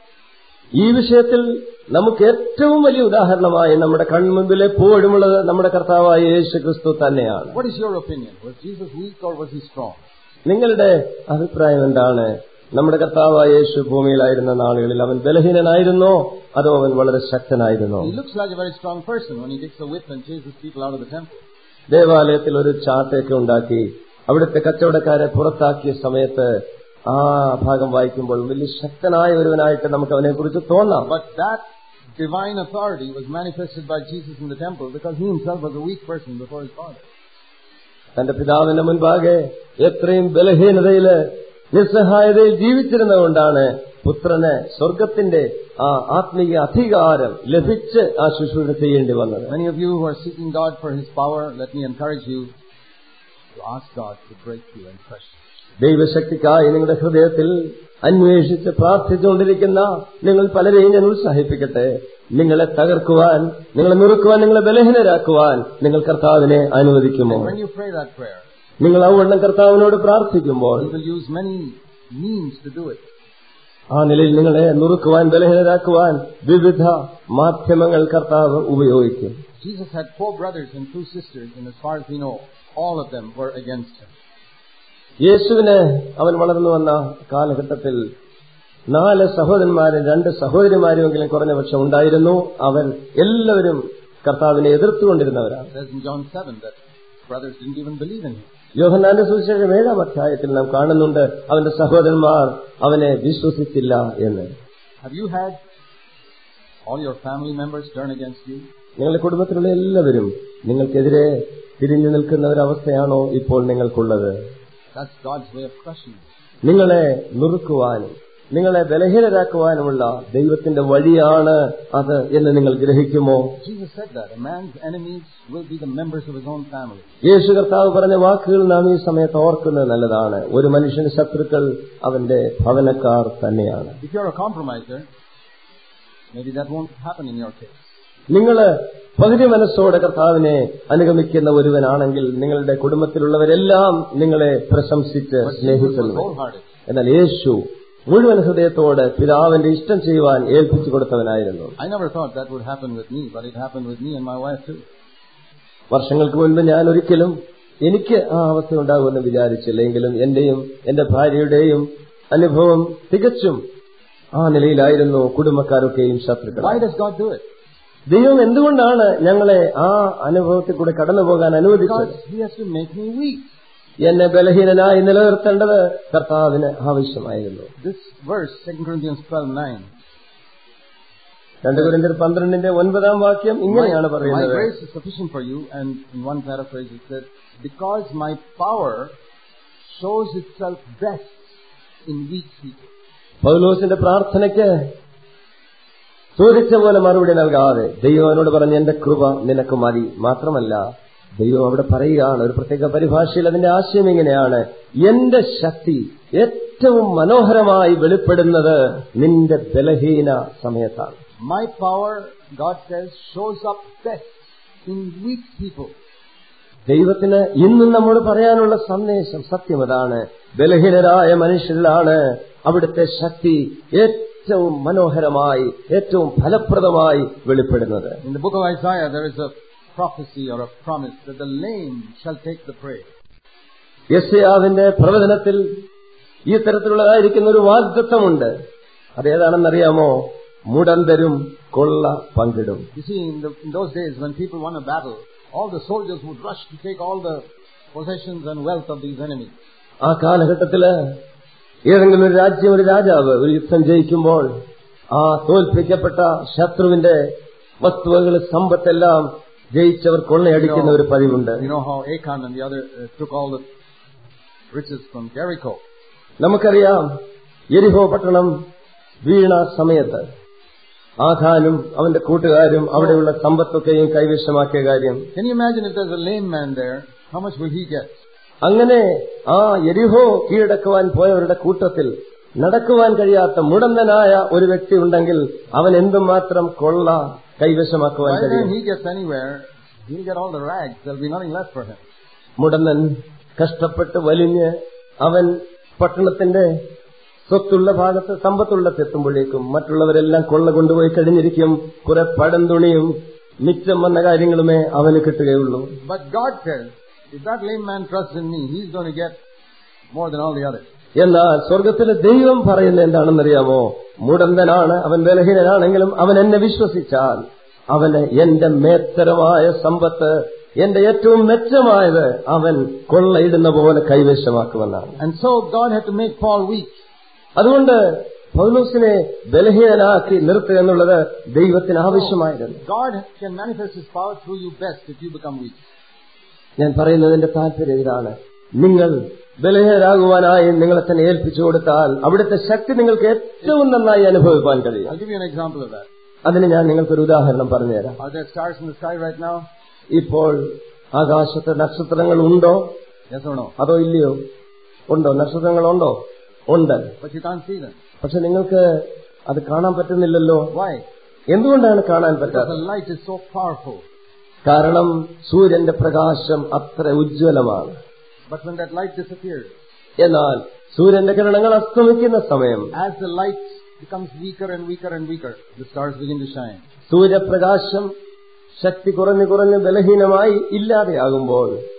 ഈ വിഷയത്തിൽ നമുക്ക് ഏറ്റവും വലിയ ഉദാഹരണമായി നമ്മുടെ കൺമുമ്പിൽ എപ്പോഴുമുള്ളത് നമ്മുടെ കർത്താവായ യേശു ക്രിസ്തു തന്നെയാണ് What is your opinion? Was Jesus weak or was He strong? നിങ്ങളുടെ അഭിപ്രായം എന്താണ് നമ്മുടെ കർത്താവായ യേശു ഭൂമിയിലായിരുന്ന നാളുകളിൽ അവൻ ബലഹീനനായിരുന്നോ അതോ അവൻ വളരെ ശക്തനായിരുന്നോ He looks like a very strong person when he takes a whip and chases people out of the temple. ദേവാലയത്തിൽ ഒരു ചാട്ടയൊക്കെ ഉണ്ടാക്കി അവിടുത്തെ കച്ചവടക്കാരെ പുറത്താക്കിയ സമയത്ത് ആ ഭാഗം വായിക്കുമ്പോൾ വലിയ ശക്തനായ ഒരുവനായിട്ട് നമുക്ക് അവനെ കുറിച്ച് തോന്നാം But that divine authority was manifested by Jesus in the temple because He Himself was a weak person before His Father. തന്റെ പിതാവിന്റെ മുൻപാകെ എത്രയും ബലഹീനതയില് നിസ്സഹായതയിൽ ജീവിച്ചിരുന്നതുകൊണ്ടാണ് പുത്രന് സ്വർഗത്തിന്റെ ആ ആത്മീയ അധികാരം ലഭിച്ച് ആ ശുശ്രൂഷ ചെയ്യേണ്ടി വന്നത് Many of you who are seeking God for His power, let me encourage you to ask God to break you and crush you. ദൈവശക്തിക്കായി നിങ്ങളുടെ ഹൃദയത്തിൽ അന്വേഷിച്ച് പ്രാർത്ഥിച്ചുകൊണ്ടിരിക്കുന്ന നിങ്ങൾ പലരെയും ഞാൻ ഉത്സാഹിപ്പിക്കട്ടെ നിങ്ങളെ തകർക്കുവാൻ നിങ്ങളെ നുറുക്കുവാൻ നിങ്ങളെ ബലഹീനരാക്കുവാൻ നിങ്ങൾ കർത്താവിനെ അനുവദിക്കുമോ And when you pray that prayer, നിങ്ങൾ ഔവണ്ണം കർത്താവിനോട് പ്രാർത്ഥിക്കുമ്പോൾ He will use many means to do it. ആ നിലയിൽ നിങ്ങളെ നുറുക്കുവാൻ ബലഹീനരാക്കുവാൻ വിവിധ മാധ്യമങ്ങൾ കർത്താവ് ഉപയോഗിക്കും Jesus had four brothers and two sisters, and as far as we know, all of them were against him. യേശുവിന് അവൻ വളർന്നു വന്ന കാലഘട്ടത്തിൽ നാല് സഹോദരന്മാരും രണ്ട് സഹോദരിമാരുമെങ്കിലും കുറഞ്ഞ പക്ഷം ഉണ്ടായിരുന്നു അവൻ എല്ലാവരും കർത്താവിനെ എതിർത്തുകൊണ്ടിരുന്നവരാണ് It says in John 7 that brothers didn't even believe in him. യോഹന്നാന്റെ സുവിശേഷം ഏഴാം അധ്യായത്തിൽ നാം കാണുന്നുണ്ട് അവന്റെ സഹോദരന്മാർ അവനെ വിശ്വസിച്ചില്ല എന്ന് Have you had all your family members turn against you? നിങ്ങളുടെ കുടുംബത്തിലുള്ള എല്ലാവരും നിങ്ങൾക്കെതിരെ തിരിഞ്ഞു നിൽക്കുന്ന ഒരവസ്ഥയാണോ ഇപ്പോൾ നിങ്ങൾക്കുള്ളത് That's God's way of crushing you. നിങ്ങളെ നുറുക്കുവാനും നിങ്ങളെ ബലഹീനരാക്കുവാനുമുള്ള ദൈവത്തിന്റെ വഴിയാണ് അത് എന്ന് നിങ്ങൾ ഗ്രഹിക്കുമോ Jesus said that. A man's enemies will be the members of his own family. യേശു കർത്താവ് പറഞ്ഞ വാക്കുകൾ നാം ഈ സമയത്ത് ഓർക്കുന്നത് നല്ലതാണ് ഒരു മനുഷ്യന്റെ ശത്രുക്കൾ അവന്റെ ഭവനക്കാർ തന്നെയാണ് If you're a compromiser, maybe that won't happen in your case. നിങ്ങൾ പകുതി മനസ്സോടെ കർത്താവിനെ അനുഗമിക്കുന്ന ഒരുവനാണെങ്കിൽ നിങ്ങളുടെ കുടുംബത്തിലുള്ളവരെല്ലാം നിങ്ങളെ പ്രശംസിച്ച് But Jesus was സ്നേഹിക്കുന്നു wholehearted. എന്നാൽ യേശു മുഴുവൻ ഹൃദയത്തോട് പിതാവിന്റെ ഇഷ്ടം ചെയ്യുവാൻ ഏൽപ്പിച്ചു കൊടുത്തവനായിരുന്നു I never thought that would happen with me, but it happened with me and my wife too. വർഷങ്ങൾക്ക് മുൻപ് ഞാൻ ഒരിക്കലും എനിക്ക് ആ അവസ്ഥ ഉണ്ടാകുമെന്ന് വിചാരിച്ചില്ല എങ്കിലും എന്റെയും എന്റെ ഭാര്യയുടെയും അനുഭവം തികച്ചും ആ നിലയിലായിരുന്നു കുടുംബക്കാരൊക്കെയും ശത്രുക്കൾ Why does God do it? ദൈവം എന്തുകൊണ്ടാണ് ഞങ്ങളെ ആ അനുഭവത്തിൽ കൂടെ കടന്നു പോകാൻ അനുവദിച്ചത് Because He has to make me weak. എന്നെ ബലഹീനനായി നിലനിർത്തേണ്ടത് കർത്താവിന് ആവശ്യമായിരുന്നു This verse, 2 Corinthians 12 9. രണ്ടു കുരിന്തിയർ പന്ത്രണ്ടിന്റെ ഒൻപതാം വാക്യം ഇങ്ങനെയാണ് My പറയുന്നത് grace is sufficient for you, and in one paraphrase it says, Because my power shows itself best in weak people. പൗലോസിന്റെ പ്രാർത്ഥനയ്ക്ക് ചോദിച്ച പോലെ മറുപടി നൽകാതെ ദൈവം അവനോട് പറഞ്ഞ എന്റെ കൃപ നിനക്ക് മതി മാത്രമല്ല ദൈവം അവിടെ പറയുകയാണ് ഒരു പ്രത്യേക പരിഭാഷയിൽ അതിന്റെ ആശയം ഇങ്ങനെയാണ് എന്റെ ശക്തി ഏറ്റവും മനോഹരമായി വെളിപ്പെടുന്നത് നിന്റെ ബലഹീന സമയത്താണ് My power, God says, shows up best in weak people. ദൈവത്തിന് ഇന്നും നമ്മോട് പറയാനുള്ള സന്ദേശം സത്യം അതാണ് ബലഹീനരായ മനുഷ്യരിലാണ് അവിടുത്തെ ശക്തി ഏറ്റവും മനോഹരമായി ഏറ്റവും ഫലപ്രദമായി വെളിപ്പെടുന്നത് In the book of Isaiah, there is a prophecy or a promise that the lame shall take the prey. യസ്യാവിന്റെ പ്രവചനത്തിൽ ഈ തരത്തിലുള്ളതായിരിക്കുന്ന ഒരു വാഗ്ദത്വമുണ്ട് അതേതാണെന്നറിയാമോ മുടന്തരും കൊള്ള പങ്കിടും You see, in, the, in those days when people won a battle, all the soldiers would rush to take all the possessions and wealth of these enemies. ആ കാലഘട്ടത്തില് ഏതെങ്കിലും ഒരു രാജ്യം ഒരു രാജാവ് ഒരു യുദ്ധം ജയിക്കുമ്പോൾ ആ തോൽപ്പിക്കപ്പെട്ട ശത്രുവിന്റെ വസ്തുവകൾ സമ്പത്തെല്ലാം ജയിച്ചവർ കൊള്ളയടിക്കുന്ന ഒരു പതിവുണ്ട് You know how Achan and the other uh, took all the riches from Jericho. നമുക്കറിയാം എരിഹോ പട്ടണം വീണ സമയത്ത് ആഖാനും അവന്റെ കൂട്ടുകാരും അവിടെയുള്ള സമ്പത്തൊക്കെയും കൈവശമാക്കിയ കാര്യം Can you imagine if there's a lame man there? How much will he get? അങ്ങനെ ആ എരിഹോ കീഴടക്കുവാൻ പോയവരുടെ കൂട്ടത്തിൽ നടക്കുവാൻ കഴിയാത്ത മുടന്തനായ ഒരു വ്യക്തി ഉണ്ടെങ്കിൽ അവൻ എന്തുമാത്രം കൊള്ള കൈവശമാക്കുവാൻ By the time കഴിയും he gets anywhere, he'll get all the rags. There'll be nothing left for him. മുടന്തൻ കഷ്ടപ്പെട്ട് വലിഞ്ഞ് അവൻ പട്ടണത്തിന്റെ സ്വത്തുള്ള ഭാഗത്ത് സമ്പത്തുള്ളത്ത് എത്തുമ്പോഴേക്കും മറ്റുള്ളവരെല്ലാം കൊള്ള കൊണ്ടുപോയി കഴിഞ്ഞിരിക്കും കുറെ പടം തുണിയും മിച്ചം വന്ന കാര്യങ്ങളുമേ അവന് കിട്ടുകയുള്ളൂ But God says, if that lame man trusts in me, he's going to get more than all the others. എന്നാൽ സ്വർഗത്തിലെ ദൈവം പറയുന്നത് എന്താണെന്നറിയാമോ മുടന്തനാണ് അവൻ ബലഹീനനാണെങ്കിലും അവൻ എന്നെ വിശ്വസിച്ചാൽ അവന് എന്റെ മേത്തരമായ സമ്പത്ത് എന്റെ ഏറ്റവും മെച്ചമായത് അവൻ കൊള്ളയിടുന്ന പോലെ കൈവശമാക്കുമെന്നാണ് And so God had to make Paul weak. അതുകൊണ്ട് പൗലോസിനെ ബലഹീനനാക്കി നിർത്തുക എന്നുള്ളത് ദൈവത്തിന് ആവശ്യമായിരുന്നു God can manifest His power through you best if you become weak. ഞാൻ പറയുന്നതിന്റെ താല്പര്യം ഇതാണ് നിങ്ങൾ ബലഹീനരാകുവാനായി നിങ്ങളെ തന്നെ ഏൽപ്പിച്ചു കൊടുത്താൽ അവിടുത്തെ ശക്തി നിങ്ങൾക്ക് ഏറ്റവും നന്നായി അനുഭവിക്കാൻ കഴിയും I'll give you an example of that. അതിന് ഞാൻ നിങ്ങൾക്കൊരു ഉദാഹരണം പറഞ്ഞുതരാം Are there stars in the sky right now? ഇപ്പോൾ ആകാശത്ത് നക്ഷത്രങ്ങൾ ഉണ്ടോ Yes or no? അതോ ഇല്ലയോ ഉണ്ടോ നക്ഷത്രങ്ങളുണ്ടോ ഉണ്ട് But you can't see them. പക്ഷെ നിങ്ങൾക്ക് അത് കാണാൻ പറ്റുന്നില്ലല്ലോ Why? എന്തുകൊണ്ടാണ് കാണാൻ Because പറ്റാത്തത് the light is so powerful. കാരണം സൂര്യന്റെ പ്രകാശം അത്ര ഉജ്ജ്വലമാണ് But when that light disappears, എന്നാൽ സൂര്യന്റെ കിരണങ്ങൾ അസ്തമിക്കുന്ന സമയം as the light becomes weaker and weaker and weaker, the stars begin to shine. സൂര്യപ്രകാശം ശക്തി കുറഞ്ഞു കുറഞ്ഞ് ബലഹീനമായി ഇല്ലാതെയാകുമ്പോൾ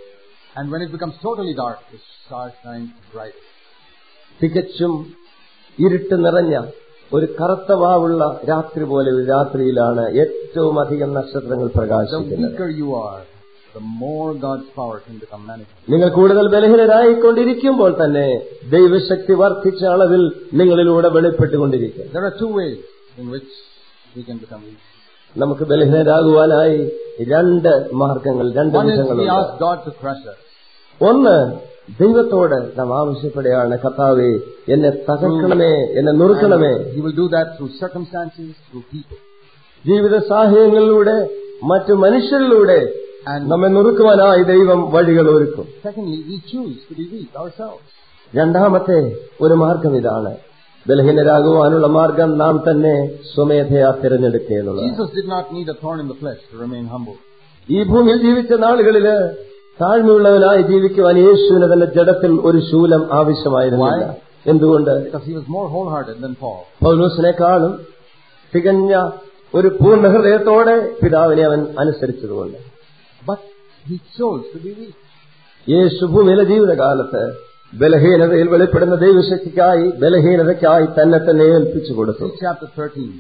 And when it becomes totally dark, the star shines bright. തികച്ചും ഇരുട്ട് നിറഞ്ഞ ഒരു കറുത്ത വാവുള്ള രാത്രി പോലെ ഒരു രാത്രിയിലാണ് ഏറ്റവും അധികം നക്ഷത്രങ്ങൾ The പ്രകാശിക്കുന്നത് weaker you are, the more God's power can become manifest. നിങ്ങൾ കൂടുതൽ ബലഹീനരായിക്കൊണ്ടിരിക്കുമ്പോൾ തന്നെ ദൈവശക്തി വർദ്ധിച്ച അളവിൽ നിങ്ങളിലൂടെ വെളിപ്പെട്ടുകൊണ്ടിരിക്കും There are two ways in which we can become weak. നമുക്ക് ബലഹീനരാകുവാനായി രണ്ട് മാർഗങ്ങൾ രണ്ട് One is we വിധങ്ങളുണ്ട് ask God to crush us. ഒന്ന് ദൈവത്തോട് നാം ആവശ്യപ്പെടുകയാണ് കർത്താവെ എന്നെ തകർക്കണമേ എന്നെ നുറുക്കണമേ And He will do that through circumstances, through people. ജീവിത സാഹചര്യങ്ങളിലൂടെ മറ്റു മനുഷ്യരിലൂടെ And നമ്മെ നുറുക്കുവാനായി ദൈവം വഴികൾ ഒരുക്കും secondly, we choose to be weak ourselves. രണ്ടാമത്തെ ഒരു മാർഗം ഇതാണ് ബലഹീനരാകുവാനുള്ള മാർഗം നാം തന്നെ സ്വമേധയാ തിരഞ്ഞെടുക്കുക എന്നുള്ളത് Jesus did not need a thorn in the flesh to remain humble. ഈ ഭൂമിയിൽ ജീവിച്ച നാളുകളില് താഴ്മയുള്ളവനായി ജീവിക്കുവാൻ യേശുവിന് തന്റെ ജഡത്തിൽ ഒരു ശൂലം ആവശ്യമായിരുന്നില്ല എന്തുകൊണ്ട് Because he was more wholehearted than Paul. പൗലോസിനെക്കാളും തികഞ്ഞ ഒരു പൂർണ്ണ ഹൃദയത്തോടെ പിതാവിനെ അവൻ അനുസരിച്ചതുകൊണ്ട് But he chose to be weak. യേശു ഭൂമിയിലെ ജീവിതകാലത്ത് ബലഹീനതയിൽ വെളിപ്പെടുന്ന ദൈവശക്തിക്കായി ബലഹീനതയ്ക്കായി തന്നെ തന്നെ ഏൽപ്പിച്ചു കൊടുത്തു See chapter 13.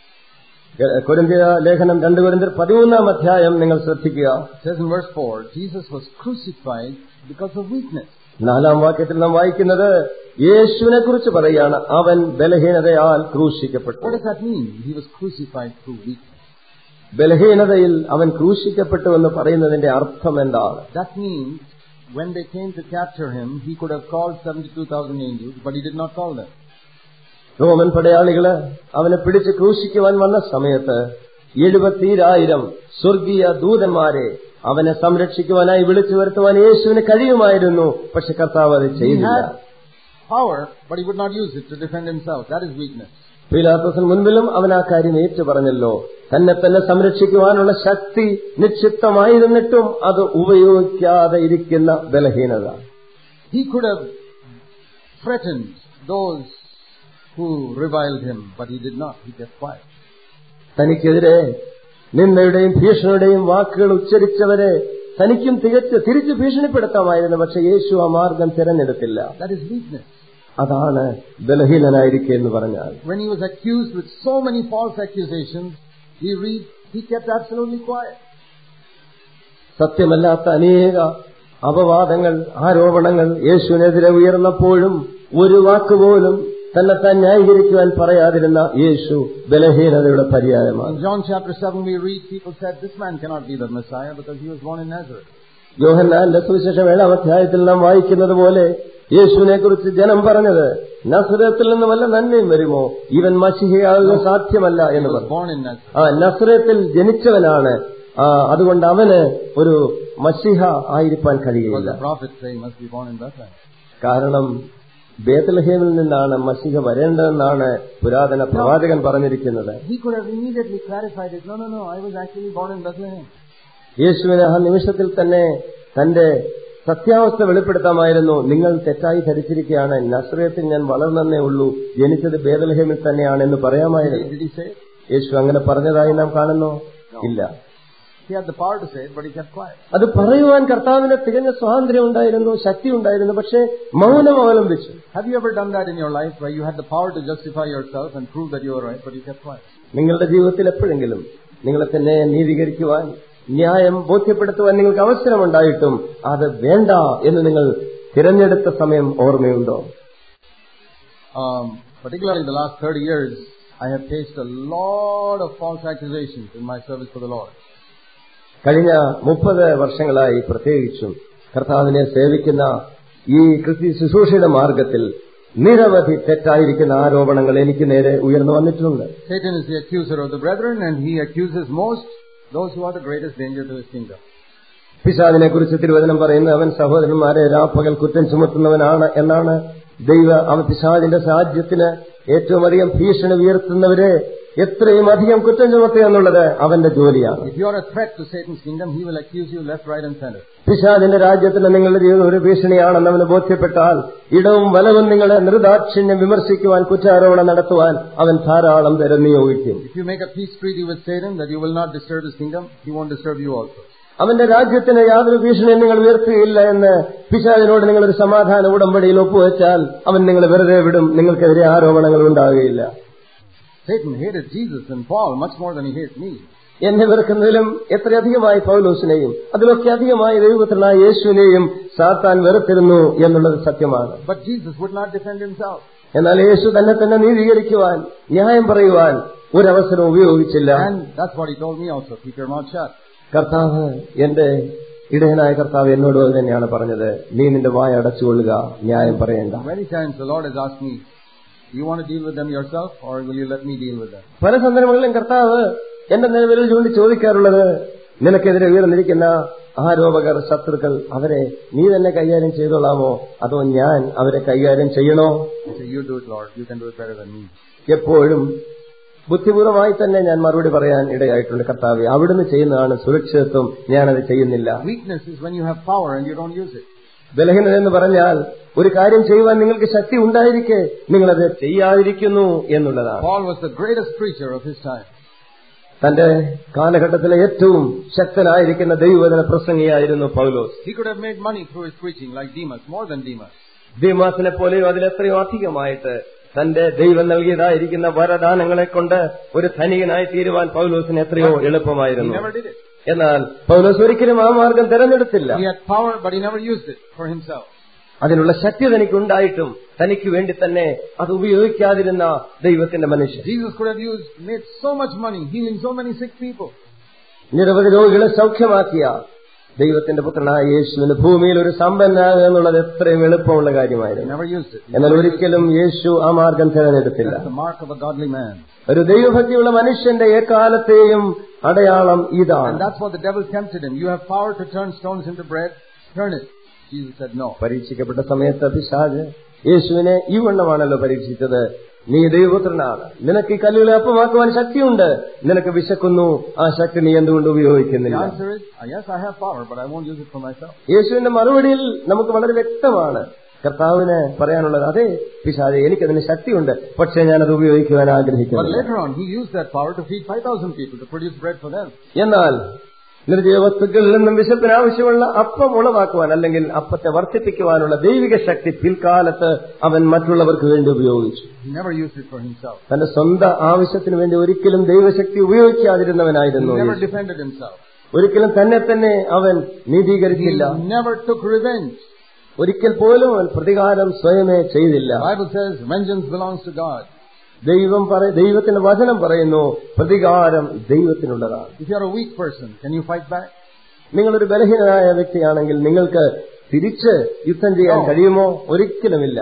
കൊരിന്തിയ ലേഖനം രണ്ട് കൊരിന്തിയർ പതിമൂന്നാം അധ്യായം നിങ്ങൾ ശ്രദ്ധിക്കുക It says in verse 4, Jesus was crucified because of weakness. നാലാം വാക്യത്തിൽ നാം വായിക്കുന്നത് യേശുവിനെ കുറിച്ച് പറയുകയാണ് അവൻ ബലഹീനതയാൽ ക്രൂശിക്കപ്പെട്ടു What does that mean? He was crucified through weakness. ബലഹീനതയിൽ അവൻ ക്രൂശിക്കപ്പെട്ടു എന്ന് പറയുന്നതിന്റെ അർത്ഥം എന്താണ് That means when they came to capture him, he could have called 72,000 angels, but he did not call them. Roman പടയാളികള് അവനെ പിടിച്ച് ക്രൂശിക്കുവാൻ വന്ന സമയത്ത് എഴുപത്തിരായിരം സ്വർഗീയ ദൂതന്മാരെ അവനെ സംരക്ഷിക്കുവാനായി വിളിച്ചു വരുത്തുവാൻ യേശുവിന് കഴിയുമായിരുന്നു പക്ഷെ കർത്താവ് അത് He ചെയ്തില്ല had power, but he would not use it to defend himself. That is weakness. പീലാത്തോസിന് മുൻപിലും അവൻ ആ കാര്യം ഏറ്റു പറഞ്ഞല്ലോ തന്നെ തന്നെ സംരക്ഷിക്കുവാനുള്ള ശക്തി നിക്ഷിപ്തമായിരുന്നിട്ടും അത് ഉപയോഗിക്കാതെ ഇരിക്കുന്ന ബലഹീനത He could have threatened those who reviled him, but he did not. He kept quiet. തനിക്കെതിരെ നിന്ദയുടെയും ഭീഷണിയുടെയും വാക്കുകൾ ഉച്ചരിച്ചവരെ തനിക്കും തികച്ച് തിരിച്ചു ഭീഷണിപ്പെടുത്താമായിരുന്നു പക്ഷെ യേശു ആ മാർഗം തിരഞ്ഞെടുത്തില്ല That is weakness. അതാണ് ബലഹീനനായിരിക്കുക എന്ന് പറഞ്ഞാൽ When he was accused with so many false accusations, we read, he kept absolutely quiet. സത്യമല്ലാത്ത അനേക അപവാദങ്ങൾ ആരോപണങ്ങൾ യേശുവിനെതിരെ ഉയർന്നപ്പോഴും ഒരു വാക്കുപോലും തന്നെ താൻ ന്യായീകരിക്കുവാൻ പറയാതിരുന്ന യേശു ബലഹീനതയുടെ പര്യായമാണ് In John chapter 7 we read, people said, this man cannot be the Messiah because he was born in Nazareth. യോഹന്നാന്റെ സുവിശേഷം ഏഴാം അധ്യായത്തിൽ നാം വായിക്കുന്നത് പോലെ യേശുവിനെ കുറിച്ച് ജനം പറഞ്ഞത് നസ്രത്തിൽ നിന്ന് വല്ല നന്മയും വരുമോ ഇവൻ മഷിഹയാകുക സാധ്യമല്ല He എന്ന് was പറഞ്ഞു born in Nazareth. ആ നസ്രത്തിൽ ജനിച്ചവനാണ് ആ, അതുകൊണ്ട് അവന് ഒരു മഷിഹ ആയിരിക്കാൻ Because കഴിയില്ല the prophets say he must be born in Bethlehem. കാരണം ബേത്തലഹേമിൽ നിന്നാണ് മഷിഹ വരേണ്ടതെന്നാണ് പുരാതന പ്രവാചകൻ പറഞ്ഞിരിക്കുന്നത് He could have immediately clarified it. No, no, no, I was actually born in Bethlehem. യേശുവിന് ആ നിമിഷത്തിൽ തന്നെ തന്റെ സത്യാവസ്ഥ വെളിപ്പെടുത്താമായിരുന്നു നിങ്ങൾ തെറ്റായി ധരിച്ചിരിക്കുകയാണ് നസ്രയത്തിൽ ഞാൻ വളർന്നേ ഉള്ളൂ ജനിച്ചത് ബേദലഹേമിൽ തന്നെയാണ് എന്ന് Did പറയാമായിരുന്നു he, did he say it? യേശു അങ്ങനെ പറഞ്ഞതായി നാം കാണുന്നു ഇല്ല He had the power to say it, but he kept quiet. അത് പറയുവാൻ കർത്താവിന് തികഞ്ഞ സ്വാതന്ത്ര്യം ഉണ്ടായിരുന്നു ശക്തി ഉണ്ടായിരുന്നു പക്ഷേ മൗനം അവലംബിച്ചു Have you ever done that in your life where you had the power to justify yourself and prove that you were right, but you kept quiet? നിങ്ങളുടെ ജീവിതത്തിൽ എപ്പോഴെങ്കിലും നിങ്ങളെ തന്നെ നീതീകരിക്കുവാൻ ന്യായം ബോധ്യപ്പെടുത്തുവാൻ നിങ്ങൾക്ക് അവസരമുണ്ടായിട്ടും അത് വേണ്ട എന്ന് നിങ്ങൾ തിരഞ്ഞെടുത്ത സമയം ഓർമ്മയുണ്ടോ Um, particularly in the last 30 years, I have faced a lot of false accusations in my service for the Lord. കഴിഞ്ഞ മുപ്പത് വർഷങ്ങളായി പ്രത്യേകിച്ചും കർത്താവിനെ സേവിക്കുന്ന ഈ കൃത്യ ശുശ്രൂഷയുടെ മാർഗത്തിൽ നിരവധി തെറ്റായിരിക്കുന്ന ആരോപണങ്ങൾ എനിക്ക് നേരെ ഉയർന്നു വന്നിട്ടുണ്ട് Satan is the accuser of the brethren and he accuses most those who are the greatest danger to his kingdom. പിശാദിനെ കുറിച്ച് തിരുവചനം പറയുന്നത് അവൻ സഹോദരന്മാരെ രാപ്പകൽ കുറ്റം ചുമത്തുന്നവനാണ് എന്നാണ് ദൈവ അവൻ പിശാദിന്റെ സാധ്യത്തിന് ഏറ്റവും അധികം ഭീഷണി ഉയർത്തുന്നവരെ എത്രയും അധികം കുറ്റം ചുമത്തുക എന്നുള്ളത് അവന്റെ ജോലിയാണ് If you are a threat to Satan's kingdom, he will accuse you left, right and center. പിശാദിന്റെ രാജ്യത്തിന് നിങ്ങളുടെ ജീവിതം ഒരു ഭീഷണിയാണെന്ന് അവന് ബോധ്യപ്പെട്ടാൽ ഇടവും വലവും നിങ്ങളെ നിർദാക്ഷിണ്യം വിമർശിക്കുവാൻ കുറ്റാരോപണം നടത്തുവാൻ അവൻ ധാരാളം പേരെ നിയോഗിക്കും If you make a peace treaty with Satan that you will not disturb his kingdom, he won't disturb you also. അവന്റെ രാജ്യത്തിന് യാതൊരു ഭീഷണിയും നിങ്ങൾ ഉയർത്തുകയില്ല എന്ന് പിശാചിനോട് നിങ്ങൾ ഒരു സമാധാന ഉടമ്പടിയിൽ ഒപ്പുവെച്ചാൽ അവൻ നിങ്ങളെ വെറുതെ വിടും നിങ്ങൾക്കെതിരെ ആരോപണങ്ങൾ ഉണ്ടാകുകയില്ല Satan hated Jesus and Paul much more than he hates me. എന്നെ വെറുക്കുന്നതിലും എത്രയധികമായി പൗലോസിനെയും അതിലൊക്കെ അധികമായി ദൈവത്തിനായ യേശുവിനെയും സാത്താൻ വെറുത്തിരുന്നു എന്നുള്ളത് സത്യമാണ് But Jesus would not defend himself. എന്നാൽ യേശു തന്നെ തന്നെ നീതീകരിക്കുവാൻ ന്യായം പറയുവാൻ ഒരവസരം ഉപയോഗിച്ചില്ല And that's what he told me also. Keep your mouth shut. കർത്താവ് എന്റെ ഇടയനായ കർത്താവ് എന്നോട് അത് തന്നെയാണ് പറഞ്ഞത് നീ നിന്റെ വായ അടച്ചുകൊള്ളുക ന്യായം പറയേണ്ട Many times the Lord has asked me, you want to deal with them yourself or will you let me deal with them? പല സന്ദർഭങ്ങളിലും കർത്താവ് എന്റെ നിലവിൽ ചൂണ്ടി ചോദിക്കാറുള്ളത് നിനക്കെതിരെ ഉയർന്നിരിക്കുന്ന ആരോപകർ ശത്രുക്കൾ അവരെ നീ തന്നെ കൈകാര്യം ചെയ്തോളാമോ അതോ ഞാൻ അവരെ കൈകാര്യം ചെയ്യണോ I say, you do it Lord. You can do it better than me. എപ്പോഴും ബുദ്ധിപൂർവമായി തന്നെ ഞാൻ മറുപടി പറയാൻ ഇടയായിട്ടുണ്ട് കർത്താവ് അവിടുന്ന് ചെയ്യുന്നതാണ് സുരക്ഷിതത്വം ഞാനത് ചെയ്യുന്നില്ല Weakness is when you have power and you don't use it. ബലഹീനത എന്ന് പറഞ്ഞാൽ ഒരു കാര്യം ചെയ്യുവാൻ നിങ്ങൾക്ക് ശക്തി ഉണ്ടായിരിക്കെ നിങ്ങളത് ചെയ്യാതിരിക്കുന്നു എന്നുള്ളതാണ് Paul was the greatest preacher of his time. തന്റെ കാലഘട്ടത്തിലെ ഏറ്റവും ശക്തനായിരിക്കുന്ന ദൈവവചന പ്രസംഗിയായിരുന്നു പൗലോസ് He could have made money through his preaching like Demas, more than Demas. ദീമാസിനെ പോലെയോ അതിലെത്രയോ അധികമായിട്ട് തന്റെ ദൈവം നൽകിയതായിരിക്കുന്ന വരദാനങ്ങളെ കൊണ്ട് ഒരു ധനികനായി തീരുവാൻ പൗലോസിന് എത്രയോ He എളുപ്പമായിരുന്നു never did it. എന്നാൽ പൗലോസ് ഒരിക്കലും ആ മാർഗം തെരഞ്ഞെടുത്തില്ല He had power, but he never used it for himself. അതിനുള്ള ശക്തി തനിക്കുണ്ടായിട്ടും തനിക്ക് വേണ്ടി തന്നെ അത് ഉപയോഗിക്കാതിരുന്ന ദൈവത്തിന്റെ മനുഷ്യൻ Jesus could have used, made so much money, healing so many sick people. നിരവധി രോഗികളെ സൗഖ്യമാക്കിയ ദൈവത്തിന്റെ പുത്രനായ യേശുവിന് ഭൂമിയിൽ ഒരു സമ്പന്നാകുക എന്നുള്ളത് എത്രയും എളുപ്പമുള്ള He കാര്യമായിരുന്നു never used it. എന്നാൽ ഒരിക്കലും യേശു ആ മാർഗം തിരഞ്ഞെടുത്തില്ല That's the mark of a godly man. ഒരു ദൈവഭക്തിയുള്ള മനുഷ്യന്റെ എക്കാലത്തെയും അടയാളം And ഇതാണ് that's what the devil tempted him. You have power to turn stones into bread. Turn it. Jesus said no. പരീക്ഷിക്കപ്പെട്ട സമയത്ത് പിശാജ് യേശുവിനെ ഈ വണ്ണമാണല്ലോ പരീക്ഷിച്ചത് നീ ദൈവപുത്രനാണ് നിനക്ക് ഈ കല്ലുകളെ അപ്പമാക്കുവാൻ ശക്തിയുണ്ട് നിനക്ക് വിശക്കുന്നു ആ ശക്തി നീ എന്തുകൊണ്ട് The ഉപയോഗിക്കുന്നില്ല answer is, "Ah, yes, I have power, but I won't use it for myself. യേശുവിന്റെ മറുപടിയിൽ നമുക്ക് വളരെ വ്യക്തമാണ് കർത്താവിന് പറയാനുള്ളത് അതെ പിശാജെ എനിക്കതിന് ശക്തിയുണ്ട് പക്ഷേ ഞാനത് ഉപയോഗിക്കുവാൻ But ആഗ്രഹിക്കുന്നു later on, he used that power to feed 5,000 people, to produce bread for them. എന്നാൽ നിർജീവ വസ്തുക്കളിൽ നിന്നും വിശപ്പിന് ആവശ്യമുള്ള അപ്പം ഉളവാക്കുവാൻ അല്ലെങ്കിൽ അപ്പത്തെ വർദ്ധിപ്പിക്കുവാനുള്ള ദൈവിക ശക്തി പിൽക്കാലത്ത് അവൻ മറ്റുള്ളവർക്ക് വേണ്ടി ഉപയോഗിച്ചു He never used it for himself. തന്റെ സ്വന്തം ആവശ്യത്തിന് വേണ്ടി ഒരിക്കലും ദൈവശക്തി ഉപയോഗിക്കാതിരുന്നവനായിരുന്നു He never Yeshu. defended himself. ഒരിക്കലും തന്നെ തന്നെ അവൻ He നീതീകരിച്ചില്ല never took revenge. ഒരിക്കൽ പോലും അവൻ പ്രതികാരം സ്വയമേ ചെയ്തില്ല The Bible says, vengeance belongs to God. ദൈവം പറ ദൈവത്തിന്റെ വചനം പറയുന്നു പ്രതികാരം ദൈവത്തിനുള്ളതാണ് If you're a weak person, can you fight back? നിങ്ങളൊരു ബലഹീനനായ വ്യക്തിയാണെങ്കിൽ നിങ്ങൾക്ക് തിരിച്ച് യുദ്ധം ചെയ്യാൻ No. കഴിയുമോ ഒരിക്കലുമില്ല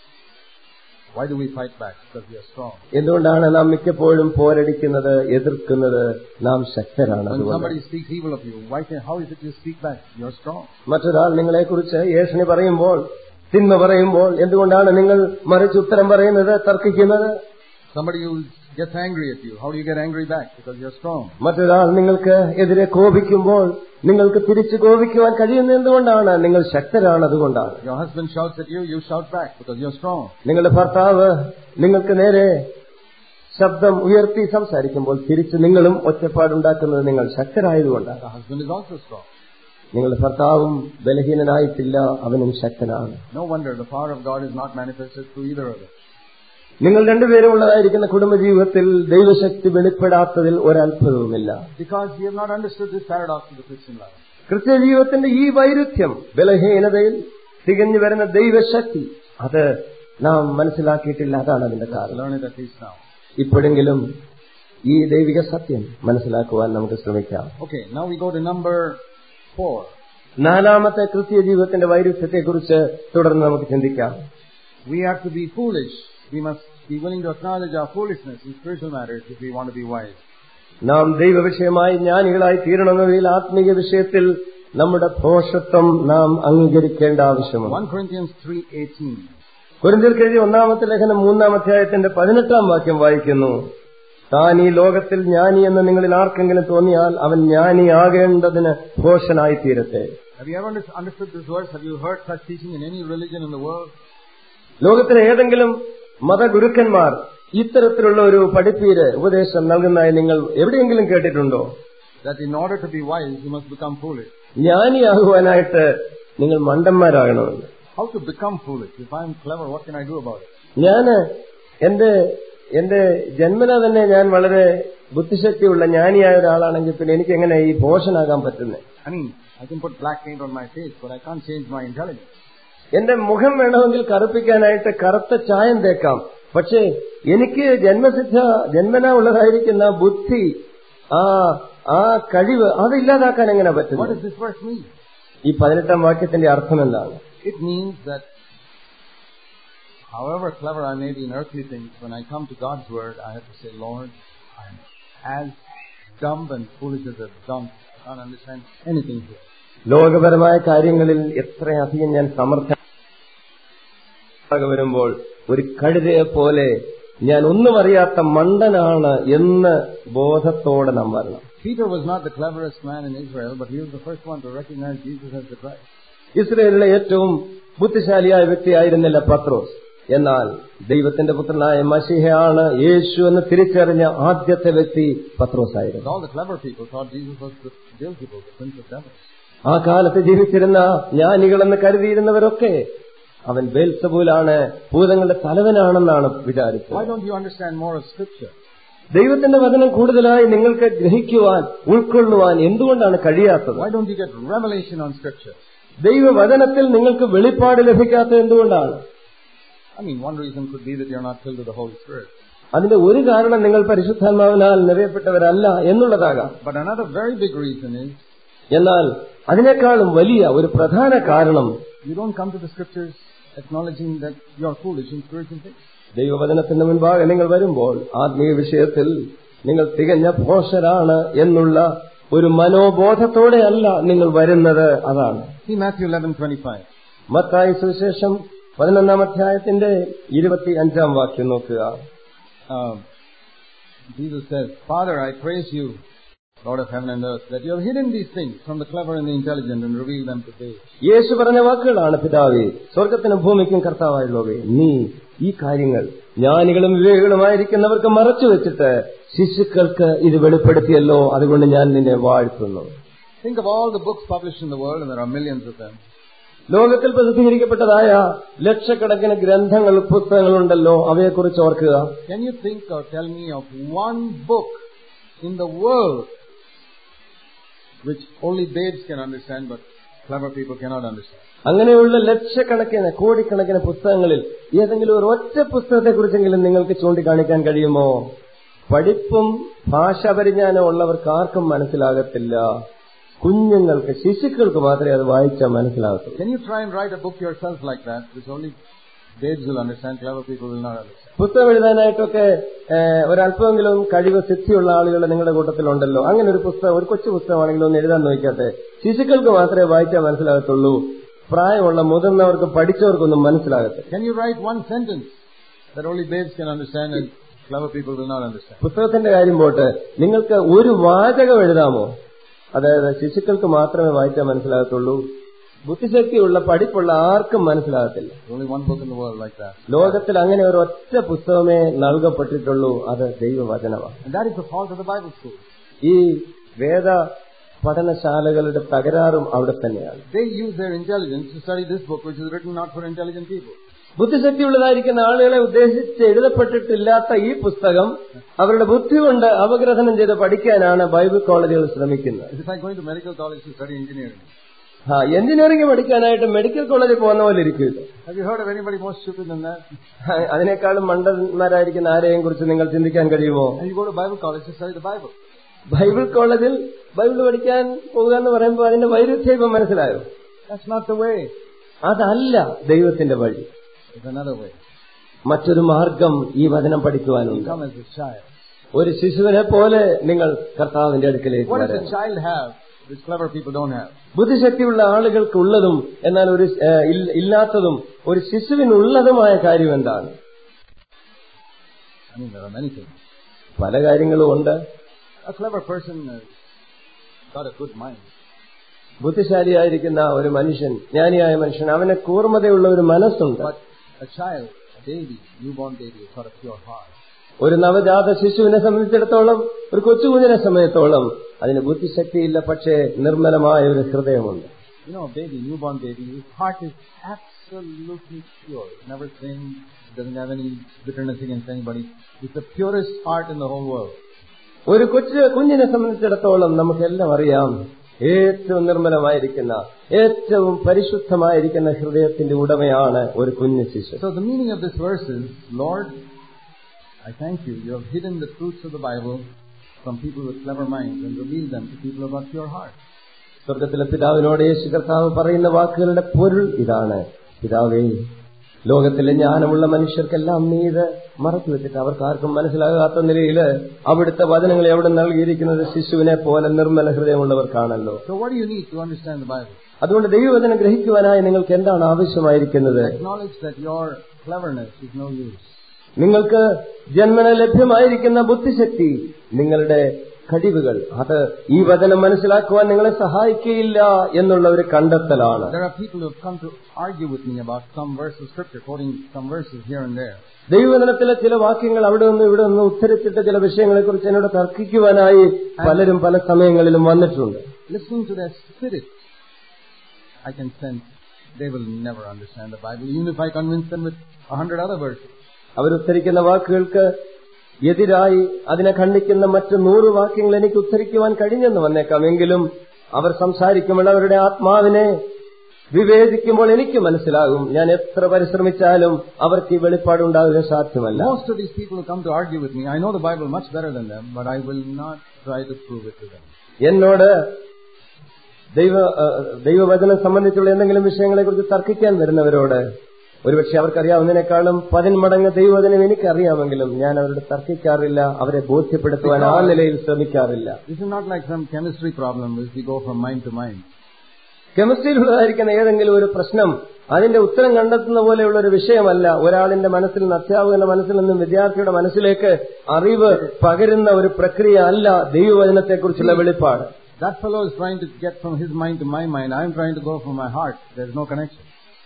Why do we fight back? Because we are strong. എന്തുകൊണ്ടാണ് നാം മിക്കപ്പോഴും പോരടിക്കുന്നത് എതിർക്കുന്നത് നാം ശക്തരാണ് When അതുകൊണ്ട് somebody speaks evil of you, why can, how is it you speak back? You're strong. മറ്റൊരാൾ നിങ്ങളെക്കുറിച്ച് ഏഷണി പറയുമ്പോൾ തിന്മ പറയുമ്പോൾ എന്തുകൊണ്ടാണ് നിങ്ങൾ മറിച്ച് ഉത്തരം പറയുന്നത് തർക്കിക്കുന്നത് Somebody who gets angry at you, how do you get angry back? Because you're strong. മറ്റൊരാൾ നിങ്ങൾക്ക് എതിരെ കോപിക്കുമ്പോൾ നിങ്ങൾക്ക് തിരിച്ചു കോപിക്കുവാൻ കഴിയുന്ന എന്തുകൊണ്ടാണ് നിങ്ങൾ ശക്തരാണ് അതുകൊണ്ടാണ് Your husband shouts at you, you shout back because you're strong. നിങ്ങളുടെ ഭർത്താവ് നിങ്ങൾക്ക് നേരെ ശബ്ദം ഉയർത്തി സംസാരിക്കുമ്പോൾ തിരിച്ച് നിങ്ങളും ഒറ്റപ്പാടുണ്ടാക്കുന്നത് നിങ്ങൾ ശക്തരായതുകൊണ്ടാണ് The husband is also strong. നിങ്ങളുടെ ഭർത്താവും ബലഹീനനായിട്ടില്ല അവനും ശക്തനാണ് No wonder the power of God is not manifested through either of us. നിങ്ങൾ രണ്ടുപേരും ഉള്ളതായിരിക്കുന്ന കുടുംബജീവിതത്തിൽ ദൈവശക്തി വെളിപ്പെടാത്തതിൽ ഒരത്ഭുതവുമില്ല Because we have not understood this paradox of the Christian life. ക്രിസ്ത്യജീവിതത്തിന്റെ ഈ വൈരുദ്ധ്യം ബലഹീനതയിൽ തികഞ്ഞു വരുന്ന ദൈവശക്തി അത് നാം മനസ്സിലാക്കിയിട്ടില്ല അതാണ് അതിന്റെ Let's കാരണം learn it at least now. ഇപ്പോഴെങ്കിലും ഈ ദൈവിക സത്യം മനസ്സിലാക്കുവാൻ നമുക്ക് ശ്രമിക്കാം Okay, now we go to number four. നാലാമത്തെ ക്രിസ്ത്യ ജീവിതത്തിന്റെ വൈരുദ്ധ്യത്തെക്കുറിച്ച് തുടർന്ന് നമുക്ക് ചിന്തിക്കാം We have to be foolish. We must be willing to acknowledge our foolishness in spiritual matters if we want to be wise. നാം ദൈവവിഷയമായി ജ്ഞാനികളായി തീരണമെന്നതിൽ ആത്മീയ വിഷയത്തിൽ നമ്മുടെ ഭോഷത്വം നാം അംഗീകരിക്കേണ്ട ആവശ്യമുണ്ട് 1 Corinthians 3.18. കുരിന്തിർക്ക് എഴുതിയ ഒന്നാമത്തെ ലേഖനം മൂന്നാം അധ്യായത്തിന്റെ പതിനെട്ടാം വാക്യം വായിക്കുന്നു താൻ ഈ ലോകത്തിൽ ജ്ഞാനി എന്ന് നിങ്ങളിൽ ആർക്കെങ്കിലും തോന്നിയാൽ അവൻ ജ്ഞാനിയാകേണ്ടതിന് ഭോഷനായി തീരട്ടെ Have you ever under- understood this verse? Have you heard such teaching in any religion in the world? ലോകത്തിലെ ഏതെങ്കിലും മതഗുരുക്കന്മാർ ഇത്തരത്തിലുള്ള ഒരു പഠിപ്പീര് ഉപദേശം നൽകുന്നതായി നിങ്ങൾ എവിടെയെങ്കിലും കേട്ടിട്ടുണ്ടോ that in order to be wise, you must become foolish. ജ്ഞാനിയാകുവാനായിട്ട് നിങ്ങൾ മണ്ടന്മാരാകണമെന്ന് How to become foolish? If I'm clever, what can I do about it? ഞാന് എന്റെ എന്റെ ജന്മന തന്നെ ഞാൻ വളരെ ബുദ്ധിശക്തിയുള്ള ജ്ഞാനിയായ ഒരാളാണെങ്കിൽ പിന്നെ എനിക്ക് എങ്ങനെ ഈ ഭോഷനാകാൻ പറ്റുന്നത് I mean, I can put black paint on my face, but I can't change my intelligence. എന്റെ മുഖം വേണമെങ്കിൽ കറുപ്പിക്കാനായിട്ട് കറുത്ത ചായം തേക്കാം പക്ഷേ എനിക്ക് ജന്മസിദ്ധ ജന്മന ഉള്ളതായിരിക്കുന്ന ബുദ്ധി ആ ആ കഴിവ് അതില്ലാതാക്കാൻ എങ്ങനെ What പറ്റും does this verse mean? ഈ പതിനെട്ടാം വാക്യത്തിന്റെ അർത്ഥം എന്താണ് It means that however clever I may be in earthly things, when I come to God's word, I have to say, Lord, I'm as dumb and foolish as a donkey. I can't understand anything here. ലോകപരമായ കാര്യങ്ങളിൽ എത്രയധികം ഞാൻ സമർത്ഥ വരുമ്പോൾ ഒരു കഴുതയെ പോലെ ഞാൻ ഒന്നും അറിയാത്ത മണ്ടനാണ് എന്ന് ബോധത്തോടെ നാം വരണം Peter was not the cleverest man in Israel, but he was the first one to recognize Jesus as the Christ. ഇസ്രയേലിലെ ഏറ്റവും ബുദ്ധിശാലിയായ വ്യക്തിയായിരുന്നില്ല പത്രോസ് എന്നാൽ ദൈവത്തിന്റെ പുത്രനായ മഷിഹയാണ് യേശു എന്ന് തിരിച്ചറിഞ്ഞ ആദ്യത്തെ വ്യക്തി പത്രോസ് But ആയിരുന്നു all the clever people thought Jesus was the Beelzebub, the prince of devils. ആ കാലത്ത് ജീവിച്ചിരുന്ന ജ്ഞാനികളെന്ന് കരുതിയിരുന്നവരൊക്കെ അവൻ ബേൽസബൂലാണ് ഭൂതങ്ങളുടെ തലവനാണെന്നാണ് Why വിചാരിച്ചത് don't you understand more of Scripture? ദൈവത്തിന്റെ വചനം കൂടുതലായി നിങ്ങൾക്ക് ഗ്രഹിക്കുവാൻ ഉൾക്കൊള്ളുവാൻ എന്തുകൊണ്ടാണ് കഴിയാത്തത് Why don't you get revelation on Scripture? ദൈവവചനത്തിൽ നിങ്ങൾക്ക് വെളിപ്പാട് ലഭിക്കാത്തത് എന്തുകൊണ്ടാണ് I mean, one reason could be that you're not filled with the Holy Spirit. അതിന്റെ ഒരു കാരണം നിങ്ങൾ പരിശുദ്ധാത്മാവിനാൽ നിറയപ്പെട്ടവരല്ല എന്നുള്ളതാകാം But another very big reason is എന്നാൽ അതിനേക്കാളും വലിയ ഒരു പ്രധാന കാരണം you don't come to the Scriptures acknowledging that you're foolish in spiritual things. ദൈവവചനത്തിന് മുൻപാകെ നിങ്ങൾ വരുമ്പോൾ ആത്മീയ വിഷയത്തിൽ നിങ്ങൾ തികഞ്ഞ ഭോഷരാണ് എന്നുള്ള ഒരു മനോബോധത്തോടെയല്ല നിങ്ങൾ വരുന്നത് അതാണ് See Matthew 11:25. മത്തായി സുവിശേഷം പതിനൊന്നാം അധ്യായത്തിന്റെ ഇരുപത്തി അഞ്ചാം വാക്യം നോക്കുക Um, Jesus says, Father, I praise you, Lord of heaven and earth, that you have hidden these things from the clever and the intelligent and revealed them to babes. യേശു പറഞ്ഞ വാക്കുകളാണ് പിതാവേ സ്വർഗത്തിനും ഭൂമിക്കും കർത്താവായുള്ളവേ നീ ഈ കാര്യങ്ങൾ ജ്ഞാനികളും വിവേകികളുമായിരിക്കുന്നവർക്ക് മറച്ചു വെച്ചിട്ട് ശിശുക്കൾക്ക് ഇത് വെളിപ്പെടുത്തിയല്ലോ അതുകൊണ്ട് ഞാൻ നിന്നെ വാഴ്ത്തുന്നു Think of all the books published in the world, and there are millions of them. ലോകത്തിൽ പ്രസിദ്ധീകരിക്കപ്പെട്ടതായ ലക്ഷക്കണക്കിന് ഗ്രന്ഥങ്ങൾ പുസ്തകങ്ങളുണ്ടല്ലോ അവയെക്കുറിച്ച് ഓർക്കുക Can you think or tell me of one book in the world which only babes can understand, but clever people cannot understand? അങ്ങനെയുള്ള ലക്ഷക്കണക്കിന് കോടിക്കണക്കിന് പുസ്തകങ്ങളിൽ ഏതെങ്കിലും ഒരു ഒറ്റ പുസ്തകത്തെക്കുറിച്ചെങ്കിലും നിങ്ങൾക്ക് ചൂണ്ടിക്കാണിക്കാൻ കഴിയുമോ പഠിപ്പും ഭാഷാപരിജ്ഞാനം ഉള്ളവർക്ക് ആർക്കും മനസ്സിലാകത്തില്ല കുഞ്ഞുങ്ങൾക്ക് ശിശുക്കൾക്ക് മാത്രമേ അത് വായിച്ചാൽ മനസ്സിലാകത്തുള്ളൂ Can you try and write a book yourself like that, which only babes will understand, clever people will not understand? പുസ്തകം എഴുതാനായിട്ടൊക്കെ ഏഹ്, ഒരല്പമെങ്കിലും കഴിവ് സിദ്ധിയുള്ള ആളുകൾ നിങ്ങളുടെ കൂട്ടത്തിലുണ്ടല്ലോ അങ്ങനെ ഒരു പുസ്തകം ഒരു കൊച്ചു പുസ്തകമാണെങ്കിലും ഒന്ന് എഴുതാൻ നോക്കാത്തെ ശിശുക്കൾക്ക് മാത്രമേ വായിച്ചാൽ മനസ്സിലാകത്തുള്ളൂ പ്രായമുള്ള മുതിർന്നവർക്ക് പഠിച്ചവർക്കൊന്നും മനസ്സിലാകത്തില്ല Can you write one sentence that only babes can understand and clever people will not understand? പുസ്തകത്തിന്റെ കാര്യം പോട്ട് നിങ്ങൾക്ക് ഒരു വാചകം എഴുതാമോ അതായത് ശിശുക്കൾക്ക് മാത്രമേ വായിച്ചാൽ മനസ്സിലാകത്തുള്ളൂ ബുദ്ധിശക്തിയുള്ള പഠിപ്പുള്ള ആർക്കും മനസ്സിലാകത്തില്ല There's only one book in the world like that. ലോകത്തിൽ അങ്ങനെ ഒരു ഒറ്റ പുസ്തകമേ നൽകപ്പെട്ടിട്ടുള്ളൂ അത് ദൈവവചനമാണ് And that is the fault of the Bible school. ഈ വേദ പഠനശാലകളുടെ തകരാറും അവിടെ തന്നെയാണ് They use their intelligence to study this book, which is written not for intelligent people. ബുദ്ധിശക്തിയുള്ളതായിരിക്കുന്ന ആളുകളെ ഉദ്ദേശിച്ച് എഴുതപ്പെട്ടിട്ടില്ലാത്ത ഈ പുസ്തകം അവരുടെ ബുദ്ധി കൊണ്ട് അപഗ്രഥനം ചെയ്ത് പഠിക്കാനാണ് ബൈബിൾ കോളേജുകൾ ശ്രമിക്കുന്നത് It's like going to medical college to study engineering. ആ എഞ്ചിനീയറിംഗ് പഠിക്കാനായിട്ട് മെഡിക്കൽ കോളേജിൽ പോകുന്ന പോലെ ഇരിക്കും ഇത് Have you heard of anybody more stupid than that? അതിനേക്കാളും മണ്ടന്മാരായിരിക്കുന്ന ആരെയും കുറിച്ച് നിങ്ങൾ ചിന്തിക്കാൻ കഴിയുമോ And you go to Bible college to study the Bible. Bible കോളേജിൽ ബൈബിൾ പഠിക്കാൻ പോകുക എന്ന് പറയുമ്പോൾ അതിന്റെ വൈരുദ്ധ്യം ഇപ്പം മനസ്സിലായോ That's not the way. അതല്ല ദൈവത്തിന്റെ വഴി There's another way. മറ്റൊരു മാർഗം ഈ വചനം പഠിക്കുവാനുണ്ട് Come as a child. ഒരു ശിശുവിനെ പോലെ നിങ്ങൾ കർത്താവിന്റെ അടുക്കലേക്ക് What does വരണം a child have which clever people don't have? ബുദ്ധിശക്തിയുള്ള ആളുകൾക്കുള്ളതും എന്നാൽ ഒരു ഏഹ്, ഇൽ- ഇല്ലാത്തതും ഒരു ശിശുവിനുള്ളതുമായ കാര്യം എന്താണ് I mean, there are many things. പല കാര്യങ്ങളും ഉണ്ട് A clever person has got a good mind. ബുദ്ധിശാലിയായിരിക്കുന്ന ഒരു മനുഷ്യൻ ജ്ഞാനിയായ മനുഷ്യൻ അവന് കൂർമ്മതയുള്ള ഒരു മനസ്സുണ്ട് But a child, a baby, newborn baby, has got a pure heart. ഒരു നവജാത ശിശുവിനെ സംബന്ധിച്ചിടത്തോളം ഒരു കൊച്ചുകുഞ്ഞിനെ സംബന്ധിച്ചിടത്തോളം അതിന് ബുദ്ധിശക്തിയില്ല പക്ഷേ നിർമ്മലമായ ഒരു ഹൃദയമുണ്ട് You know, a baby, newborn baby, his heart is absolutely pure. Never sinned, doesn't have any bitterness against anybody. It's the purest heart in the whole world. ഒരു കൊച്ചു കുഞ്ഞിനെ സംബന്ധിച്ചിടത്തോളം നമുക്കെല്ലാം അറിയാം ഏറ്റവും നിർമ്മലമായിരിക്കുന്ന ഏറ്റവും പരിശുദ്ധമായിരിക്കുന്ന ഹൃദയത്തിന്റെ ഉടമയാണ് ഒരു കുഞ്ഞു ശിശു So the meaning of this verse is, Lord, I thank you. You have hidden the truths of the Bible from people with clever minds and revealed them to people who have got pure hearts. സ്വർഗത്തിലെ പിതാവിനോട് യേശു കർത്താവ് പറയുന്ന വാക്കുകളുടെ പൊരുൾ ഇതാണ് പിതാവേ ലോകത്തിലെ ജ്ഞാനമുള്ള മനുഷ്യർക്കെല്ലാം നീ ഇത് മറച്ചു വെച്ചിട്ട് അവർക്ക് ആർക്കും മനസ്സിലാകാത്ത നിലയിൽ അവിടുത്തെ വചനങ്ങളെ അവിടെ നൽകിയിരിക്കുന്നത് ശിശുവിനെ പോലെ Nirmala ഹൃദയമുള്ളവർക്കാണല്ലോ So what do you need to understand the Bible? അതുകൊണ്ട് ദൈവവചനം ഗ്രഹിക്കുവാനായി നിങ്ങൾക്ക് എന്താണ് ആവശ്യമായിരിക്കുന്നത് Acknowledge that your cleverness is no use. നിങ്ങൾക്ക് ജന്മന ലഭ്യമായിരിക്കുന്ന ബുദ്ധിശക്തി നിങ്ങളുടെ കഴിവുകൾ അത് ഈ വചനം മനസ്സിലാക്കുവാൻ നിങ്ങളെ സഹായിക്കുകയില്ല എന്നുള്ള ഒരു കണ്ടെത്തലാണ് There are people who have come to argue with me about some verse of scripture, quoting some verses here and there. ദൈവവചനത്തിലെ ചില വാക്യങ്ങൾ അവിടെ നിന്ന് ഇവിടെ നിന്ന് ഉത്തരിച്ചിട്ട് ചില വിഷയങ്ങളെ കുറിച്ച് എന്നോട് തർക്കിക്കുവാനായി പലരും പല സമയങ്ങളിലും വന്നിട്ടുണ്ട് Listening to their spirit, I can sense they will never understand the Bible, even if I convince them with a hundred other verses. അവരുദ്ധരിക്കുന്ന വാക്കുകൾക്ക് എതിരായി അതിനെ ഖണ്ഡിക്കുന്ന മറ്റ് നൂറ് വാക്യങ്ങൾ എനിക്ക് ഉദ്ധരിക്കുവാൻ കഴിഞ്ഞെന്ന് വന്നേക്കാം എങ്കിലും അവർ സംസാരിക്കുമ്പോൾ അവരുടെ ആത്മാവിനെ വിവേചിക്കുമ്പോൾ എനിക്ക് മനസ്സിലാകും ഞാൻ എത്ര പരിശ്രമിച്ചാലും അവർക്ക് ഈ വെളിപ്പാടുണ്ടാകുക സാധ്യമല്ല Most of these people who come to argue with me, I know the Bible much better than them, but I will not try to prove it to them. എന്നോട് ദൈവ ഏഹ്, ദൈവവചനം സംബന്ധിച്ചുള്ള എന്തെങ്കിലും വിഷയങ്ങളെ കുറിച്ച് തർക്കിക്കാൻ വരുന്നവരോട് ഒരുപക്ഷെ അവർക്കറിയാവുന്നതിനേക്കാളും പതിന്മടങ്ങ് ദൈവവചനം എനിക്കറിയാമെങ്കിലും ഞാൻ അവരോട് തർക്കിക്കാറില്ല അവരെ ബോധ്യപ്പെടുത്തുവാൻ ആ നിലയിൽ ശ്രമിക്കാറില്ല This is not like some chemistry problem which we go from mind to mind. കെമിസ്ട്രിയിലുള്ളതായിരിക്കുന്ന ഏതെങ്കിലും ഒരു പ്രശ്നം അതിന്റെ ഉത്തരം കണ്ടെത്തുന്ന പോലെയുള്ള ഒരു വിഷയമല്ല ഒരാളിന്റെ മനസ്സിൽ നിന്ന് അധ്യാപകന്റെ മനസ്സിൽ നിന്നും വിദ്യാർത്ഥിയുടെ മനസ്സിലേക്ക് അറിവ് പകരുന്ന ഒരു പ്രക്രിയ അല്ല ദൈവവചനത്തെക്കുറിച്ചുള്ള വെളിപ്പാട് That fellow is trying to get from his mind to my mind. I am trying to go from my heart. There is no connection.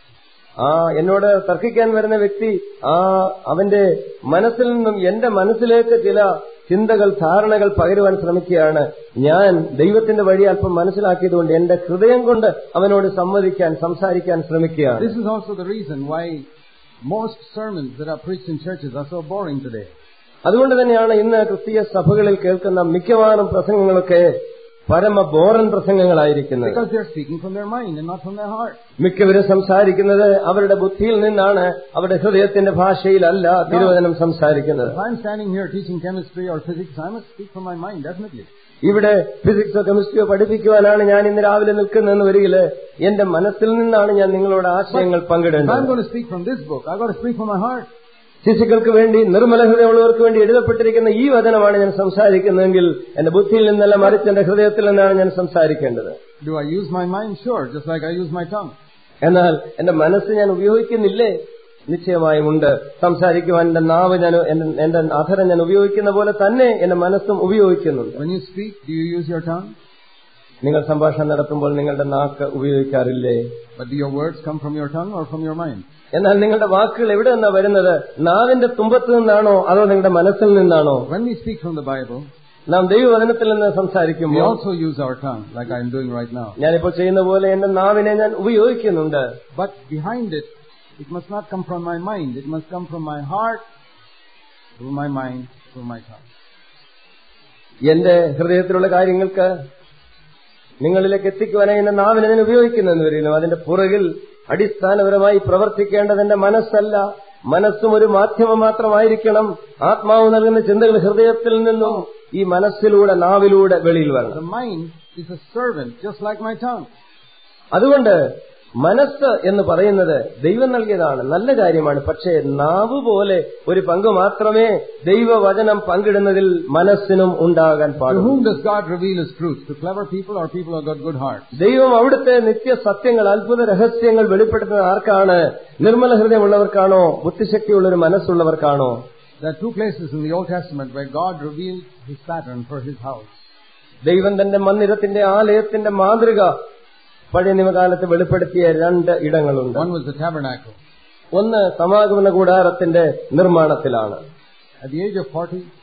ആ എന്നോട് തർക്കിക്കാൻ വരുന്ന വ്യക്തി ആ അവന്റെ മനസ്സിൽ നിന്നും എന്റെ മനസ്സിലേക്ക് ചില ചിന്തകൾ ധാരണകൾ പകരുവാൻ ശ്രമിക്കുകയാണ് ഞാൻ ദൈവത്തിന്റെ വഴി അല്പം മനസ്സിലാക്കിയതുകൊണ്ട് എന്റെ ഹൃദയം കൊണ്ട് അവനോട് സംവദിക്കാൻ സംസാരിക്കാൻ ശ്രമിക്കുകയാണ് This is also the reason why most sermons that are preached in churches are so boring today. അതുകൊണ്ട് തന്നെയാണ് ഇന്ന് ക്രിസ്തീയ സഭകളിൽ കേൾക്കുന്ന മിക്കവാറും പ്രസംഗങ്ങളൊക്കെ പരമ ബോറൻ പ്രസംഗങ്ങളായിരിക്കുന്നത് Because they are speaking from their mind and not from their heart. മിക്കവരും സംസാരിക്കുന്നത് അവരുടെ ബുദ്ധിയിൽ നിന്നാണ് അവരുടെ ഹൃദയത്തിന്റെ ഭാഷയിലല്ല തിരുവചനം സംസാരിക്കുന്നത് If I'm standing here teaching chemistry or physics, I must speak from my mind, definitely. ഇവിടെ ഫിസിക്സോ കെമിസ്ട്രിയോ പഠിപ്പിക്കുവാനാണ് ഞാൻ ഇന്ന് രാവിലെ നിൽക്കുന്നതെന്ന് വരികില് എന്റെ മനസ്സിൽ നിന്നാണ് ഞാൻ നിങ്ങളോട് ആശയങ്ങൾ If I'm പങ്കിടേണ്ടത് going to speak from this book, I've got to speak from my heart. ശിശുക്കൾക്ക് വേണ്ടി നിർമ്മല ഹൃദയമുള്ളവർക്ക് വേണ്ടി എഴുതപ്പെട്ടിരിക്കുന്ന ഈ വചനമാണ് ഞാൻ സംസാരിക്കുന്നതെങ്കിൽ എന്റെ ബുദ്ധിയിൽ നിന്നല്ല മറിച്ച് എന്റെ ഹൃദയത്തിൽ നിന്നാണ് ഞാൻ സംസാരിക്കേണ്ടത് Do I use my mind? Sure, just like I use my tongue. എന്നാൽ എന്റെ മനസ്സ് ഞാൻ ഉപയോഗിക്കുന്നില്ലേ നിശ്ചയമായും ഉണ്ട് സംസാരിക്കുവാൻ എന്റെ നാവ് ഞാൻ എന്റെ- എന്റെ അധരം ഞാൻ ഉപയോഗിക്കുന്ന പോലെ തന്നെ എന്റെ മനസ്സും ഉപയോഗിക്കുന്നുണ്ട് When you speak, do you use your tongue? നിങ്ങൾ സംഭാഷണം നടത്തുമ്പോൾ നിങ്ങളുടെ നാക്ക് ഉപയോഗിക്കാറില്ലേ But do your words come from your tongue or from your mind? എന്നാൽ നിങ്ങളുടെ വാക്കുകൾ എവിടെ നിന്നാ വരുന്നത് നാവിന്റെ തുമ്പത്ത് നിന്നാണോ അതോ നിങ്ങളുടെ മനസ്സിൽ നിന്നാണോ When we speak from the Bible, നാം ദൈവവചനത്തിൽ നിന്ന് we സംസാരിക്കുമ്പോൾ also use our tongue, like I'm doing right now. ഞാനിപ്പോൾ ചെയ്യുന്ന പോലെ എന്റെ നാവിനെ ഞാൻ ഉപയോഗിക്കുന്നുണ്ട് But behind it, it must not come from my mind. It must come from my heart, through my mind, through my tongue. എന്റെ ഹൃദയത്തിലുള്ള കാര്യങ്ങൾക്ക് നിങ്ങളിലേക്ക് എത്തിക്കുവാനായി എന്റെ നാവിനെ ഞാൻ ഉപയോഗിക്കുന്നെന്ന് വരുന്നു അതിന്റെ പുറകിൽ അടിസ്ഥാനപരമായി പ്രവർത്തിക്കേണ്ടത് എന്റെ മനസ്സല്ല മനസ്സും ഒരു മാധ്യമം മാത്രമായിരിക്കണം ആത്മാവ് നൽകുന്ന ചിന്തകൾ ഹൃദയത്തിൽ നിന്നും ഈ മനസ്സിലൂടെ നാവിലൂടെ വെളിയിൽ വരണം The mind is a servant, just like my tongue. അതുകൊണ്ട് മനസ്സ് എന്ന് പറയുന്നത് ദൈവം നൽകിയതാണ് നല്ല കാര്യമാണ് പക്ഷേ നാവ് പോലെ ഒരു പങ്ക് മാത്രമേ ദൈവവചനം പങ്കിടുന്നതിൽ മനസ്സിനും ഉണ്ടാകാൻ To പാടുള്ളൂ whom does God reveal His truth? To clever people or people who have got good hearts? ദൈവം അവിടുത്തെ നിത്യസത്യങ്ങൾ അത്ഭുത രഹസ്യങ്ങൾ വെളിപ്പെടുത്തുന്നത് ആർക്കാണ് നിർമ്മല ഹൃദയമുള്ളവർക്കാണോ ബുദ്ധിശക്തിയുള്ള ഒരു മനസ്സുള്ളവർക്കാണോ There are two places in the Old Testament where God revealed His pattern for His house. ദൈവം തന്റെ മന്ദിരത്തിന്റെ ആലയത്തിന്റെ മാതൃക പഴയ നിയമകാലത്ത് വെളിപ്പെടുത്തിയ രണ്ട് ഇടങ്ങളുണ്ട് One was the tabernacle. ഒന്ന് സമാഗമന കൂടാരത്തിന്റെ നിർമ്മാണത്തിലാണ് At the age of 40,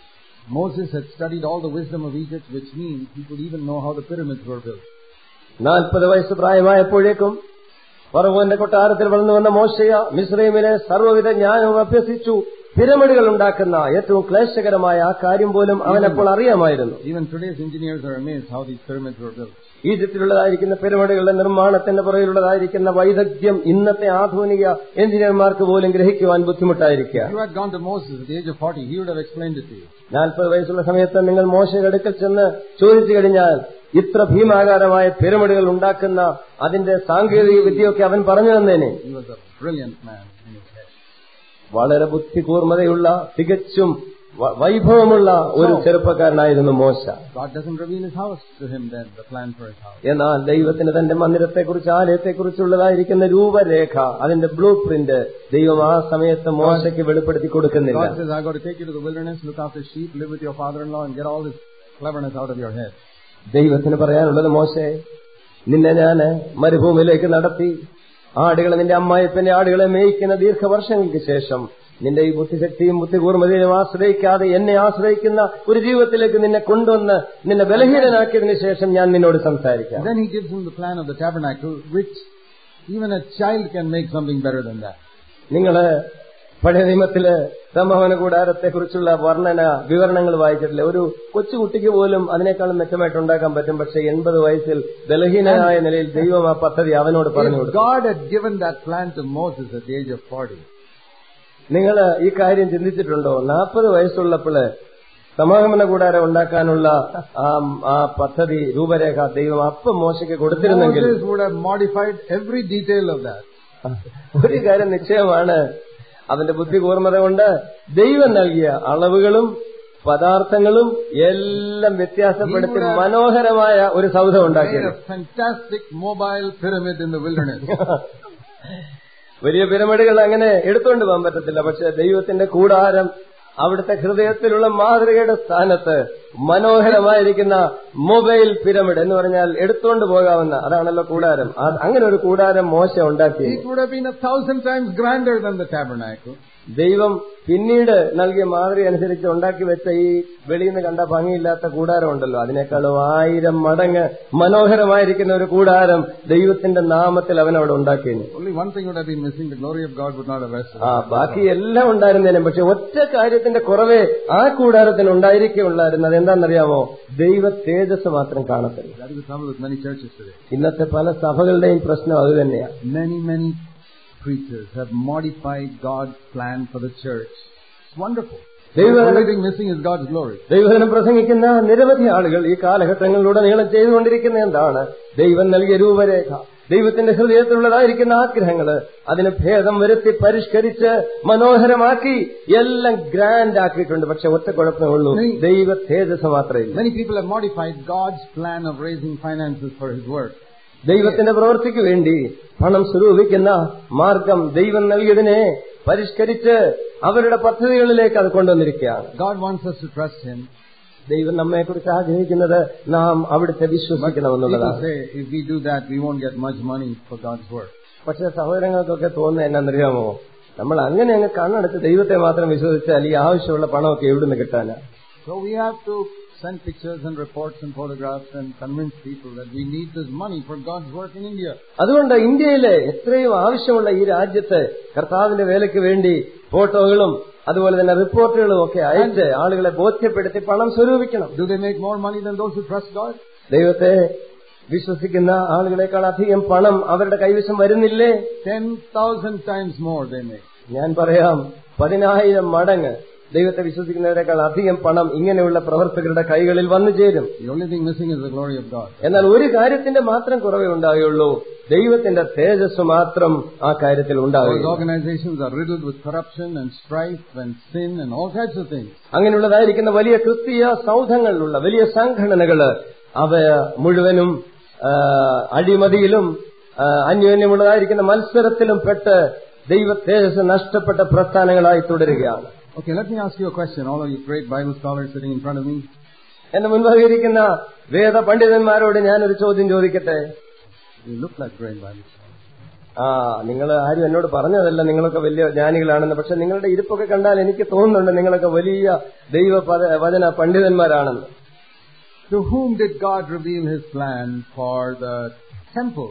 Moses had studied all the wisdom of Egypt, which means he could even know how the pyramids were built. നാൽപ്പത് വയസ്സ് പ്രായമായപ്പോഴേക്കും പറവോന്റെ കൊട്ടാരത്തിൽ വളർന്നു വന്ന മോശയ മിസ്രൈമിലെ സർവ്വവിധ ജ്ഞാനവും അഭ്യസിച്ചു പിരമിഡുകൾ ഉണ്ടാക്കുന്ന ഏറ്റവും ക്ലേശകരമായ ആ കാര്യം പോലും അവനപ്പോൾ അറിയാമായിരുന്നു Even today's engineers are amazed how these pyramids were built. ഈജിപ്തിലുള്ളതായിരിക്കുന്ന പിരമിഡുകളുടെ നിർമ്മാണത്തിന്റെ പുറകിലുള്ളതായിരിക്കുന്ന വൈദഗ്ധ്യം ഇന്നത്തെ ആധുനിക എഞ്ചിനീയർമാർക്ക് പോലും ഗ്രഹിക്കുവാൻ ബുദ്ധിമുട്ടായിരിക്കുക If you had gone to Moses at the age of 40, he would have explained it to you. നാൽപ്പത് വയസ്സുള്ള സമയത്ത് നിങ്ങൾ മോശയുടെ അടുക്കൽ ചെന്ന് ചോദിച്ചു കഴിഞ്ഞാൽ ഇത്ര ഭീമാകാരമായ പിരമിഡുകൾ ഉണ്ടാക്കുന്ന അതിന്റെ സാങ്കേതിക വിദ്യയൊക്കെ അവൻ പറഞ്ഞു തന്നേനെ He was a brilliant man in his head. വളരെ ബുദ്ധികൂർമ്മതയുള്ള തികച്ചും വ- വൈഭവമുള്ള ഒരു ചെറുപ്പക്കാരനായിരുന്നു മോശ God doesn't reveal his house to him then, the plan for his house. എന്നാൽ ദൈവത്തിന് തന്റെ മന്ദിരത്തെക്കുറിച്ച് ആലയത്തെക്കുറിച്ചുള്ളതായിരിക്കുന്ന രൂപരേഖ അതിന്റെ ബ്ലൂ പ്രിന്റ് ദൈവം ആ സമയത്ത് മോശയ്ക്ക് വെളിപ്പെടുത്തി കൊടുക്കുന്നില്ല God says, I've got to take you to the wilderness, look after sheep, live with your father-in-law, and get all this cleverness out of your head. ദൈവത്തിന് പറയാനുള്ളത് മോശെ നിന്നെ ഞാൻ മരുഭൂമിയിലേക്ക് നടത്തി ആടുകളെ നിന്റെ അമ്മായിപ്പന്റെ ആടുകളെ മേയിക്കുന്ന ദീർഘവർഷങ്ങൾക്ക് ശേഷം നിന്റെ ഈ ബുദ്ധിശക്തിയും ബുദ്ധികൂർമ്മതയും ആശ്രയിക്കാതെ എന്നെ ആശ്രയിക്കുന്ന ഒരു ജീവിതത്തിലേക്ക് നിന്നെ കൊണ്ടുവന്ന് നിന്നെ ബലഹീനനാക്കിയതിനു ശേഷം ഞാൻ നിന്നോട് സംസാരിക്കാം And then he gives him the plan of the tabernacle, which even a child can make something better than that. നിങ്ങള് പഴയ നിയമത്തില് സംഭവന കൂടാരത്തെ കുറിച്ചുള്ള വർണ്ണന വിവരണങ്ങൾ വായിച്ചിട്ടില്ല ഒരു കൊച്ചുകുട്ടിക്ക് പോലും അതിനേക്കാളും മെച്ചമായിട്ട് ഉണ്ടാക്കാൻ പറ്റും പക്ഷെ എൺപത് വയസ്സിൽ ബലഹീനനായ നിലയിൽ ദൈവം ആ പദ്ധതി അവനോട് പറഞ്ഞു If കൊടുത്തു God had given that plan to Moses at the age of 40, നിങ്ങൾ ഈ കാര്യം ചിന്തിച്ചിട്ടുണ്ടോ നാൽപ്പത് വയസ്സുള്ളപ്പോൾ സമാഗമന കൂടാരം ഉണ്ടാക്കാനുള്ള ആ ആ പദ്ധതി രൂപരേഖ ദൈവം അപ്പം മോശയ്ക്ക് കൊടുത്തിരുന്നെങ്കിൽ Moses would have modified every detail of that. ഒരു കാര്യം നിശ്ചയമാണ് അവന്റെ ബുദ്ധി കൂർമ്മത കൊണ്ട് ദൈവം നൽകിയ അളവുകളും പദാർത്ഥങ്ങളും എല്ലാം വ്യത്യാസപ്പെടുത്തി മനോഹരമായ ഒരു സൗധം Made ഉണ്ടാക്കിയത് a fantastic mobile pyramid in the wilderness. വലിയ പിരമിഡുകൾ അങ്ങനെ എടുത്തുകൊണ്ട് പോകാൻ പറ്റത്തില്ല പക്ഷെ ദൈവത്തിന്റെ കൂടാരം അവിടുത്തെ ഹൃദയത്തിലുള്ള മാതൃകയുടെ സ്ഥാനത്ത് മനോഹരമായിരിക്കുന്ന മൊബൈൽ പിരമിഡ് എന്ന് പറഞ്ഞാൽ എടുത്തുകൊണ്ട് പോകാവുന്ന അതാണല്ലോ കൂടാരം ആ- അങ്ങനെ ഒരു കൂടാരം മോശ ഉണ്ടാക്കി It would have been a thousand times grander than the tabernacle. ദൈവം പിന്നീട് നൽകിയ മാതൃക അനുസരിച്ച് ഉണ്ടാക്കി വെച്ച ഈ വെളിയിൽ നിന്ന് കണ്ട ഭംഗിയില്ലാത്ത കൂടാരം ഉണ്ടല്ലോ അതിനേക്കാളും ആയിരം മടങ്ങ് മനോഹരമായിരിക്കുന്ന ഒരു കൂടാരം ദൈവത്തിന്റെ നാമത്തിൽ അവൻ അവിടെ ഉണ്ടാക്കിയിരുന്നു Only one thing would have been missing, the glory of God would not have rested. ആ ബാക്കി എല്ലാം ഉണ്ടായിരുന്നേനും പക്ഷെ ഒറ്റ കാര്യത്തിന്റെ കുറവേ ആ കൂടാരത്തിന് ഉണ്ടായിരിക്കുള്ളായിരുന്നു അതെന്താണെന്നറിയാമോ ദൈവ തേജസ് മാത്രം കാണത്തില്ല That is the trouble with many churches today. ഇന്നത്തെ പല സഭകളുടെയും പ്രശ്നം അത് തന്നെയാണ് Many, many preachers have modified God's plan for the church. It's wonderful. The ദൈവ only thing missing is God's glory. ദൈവജനം പ്രസംഗിക്കുന്ന നിരവധി ആളുകൾ ഈ കാലഘട്ടങ്ങളിലൂടെ നീളം ചെയ്തുകൊണ്ടിരിക്കുന്ന എന്താണ് ദൈവം നൽകിയ രൂപരേഖ ദൈവത്തിന്റെ ഹൃദയത്തിലുള്ളതായിരിക്കുന്ന ആഗ്രഹങ്ങള് അതിന് ഭേദം വരുത്തി പരിഷ്കരിച്ച് മനോഹരമാക്കി എല്ലാം ഗ്രാൻഡ് ആക്കിയിട്ടുണ്ട് പക്ഷെ ഒറ്റ കുഴപ്പമേ ഉള്ളൂ ദൈവ തേജസ് മാത്രമേ ഇല്ല Many people have modified God's plan of raising finances for His work. ദൈവത്തിന്റെ പ്രവൃത്തിക്ക് വേണ്ടി പണം സ്വരൂപിക്കുന്ന മാർഗം ദൈവം നൽകിയതിനെ പരിഷ്കരിച്ച് അവരുടെ പദ്ധതികളിലേക്ക് അത് കൊണ്ടുവന്നിരിക്കുകയാണ് God wants us to trust Him. ദൈവം നമ്മെക്കുറിച്ച് ആഗ്രഹിക്കുന്നത് നാം അവിടുത്തെ People വിശ്വസിക്കണമെന്നുള്ളതാണ് say, if we do that, we won't get much money for God's work. പക്ഷെ സഹോദരങ്ങൾക്കൊക്കെ തോന്നുന്നത് എന്നാണെന്നറിയാമോ നമ്മൾ അങ്ങനെ അങ്ങ് കണ്ണടച്ച് ദൈവത്തെ മാത്രം വിശ്വസിച്ചാൽ ഈ ആവശ്യമുള്ള പണമൊക്കെ എവിടുന്ന് കിട്ടാനാ So we have to send pictures and reports and photographs and convince people that we need this money for God's work in India. അതുകൊണ്ട് ഇന്ത്യയിലെ എത്രയും ആവശ്യമുള്ള ഈ രാജ്യത്ത് കർത്താവിന്റെ വേലയ്ക്ക് വേണ്ടി ഫോട്ടോകളും അതുപോലെ തന്നെ റിപ്പോർട്ടുകളും ഒക്കെ അയച്ച് ആളുകളെ ബോധ്യപ്പെടുത്തി പണം സ്വരൂപിക്കണം Do they make more money than those who trust God? ദൈവത്തെ വിശ്വസിക്കുന്ന ആളുകളെക്കാൾ അധികം പണം അവരുടെ കൈവശം വരുന്നില്ലേ 10,000 times more they make. ഞാൻ പറയാം പതിനായിരം മടങ്ങ് ദൈവത്തെ വിശ്വസിക്കുന്നവരെക്കാൾ അധികം പണം ഇങ്ങനെയുള്ള പ്രവർത്തകരുടെ കൈകളിൽ വന്നു ചേരും The only thing missing is the glory of God. എന്നാൽ ഒരു കാര്യത്തിന്റെ മാത്രം കുറവേ ഉണ്ടാവുകയുള്ളൂ ദൈവത്തിന്റെ തേജസ് മാത്രം ആ കാര്യത്തിൽ Those ഉണ്ടാവുകയുള്ളൂ organizations are riddled with corruption and strife and sin and all types of things. അങ്ങനെയുള്ളതായിരിക്കുന്ന വലിയ ക്രിസ്തീയ സൗധങ്ങളിലുള്ള വലിയ സംഘടനകള് അവ മുഴുവനും ആ, അഴിമതിയിലും ആ, അന്യോന്യമുള്ളതായിരിക്കുന്ന മത്സരത്തിലും പെട്ട് ദൈവ തേജസ് നഷ്ടപ്പെട്ട പ്രസ്ഥാനങ്ങളായി തുടരുകയാണ് Okay, let me ask you a question, all of you great Bible scholars sitting in front of me. എന്റെ മുൻപായിരിക്കുന്ന വേദ പണ്ഡിതന്മാരോട് ഞാനൊരു ചോദ്യം ചോദിക്കട്ടെ You look like great Bible scholars. ആ നിങ്ങൾ ആരും എന്നോട് പറഞ്ഞതല്ല നിങ്ങളൊക്കെ വലിയ ജ്ഞാനികളാണെന്ന് പക്ഷെ നിങ്ങളുടെ ഇരിപ്പൊക്കെ കണ്ടാൽ എനിക്ക് തോന്നുന്നുണ്ട് നിങ്ങളൊക്കെ വലിയ ദൈവ പദ- വചന പണ്ഡിതന്മാരാണെന്ന് To whom did God reveal his plan for the temple?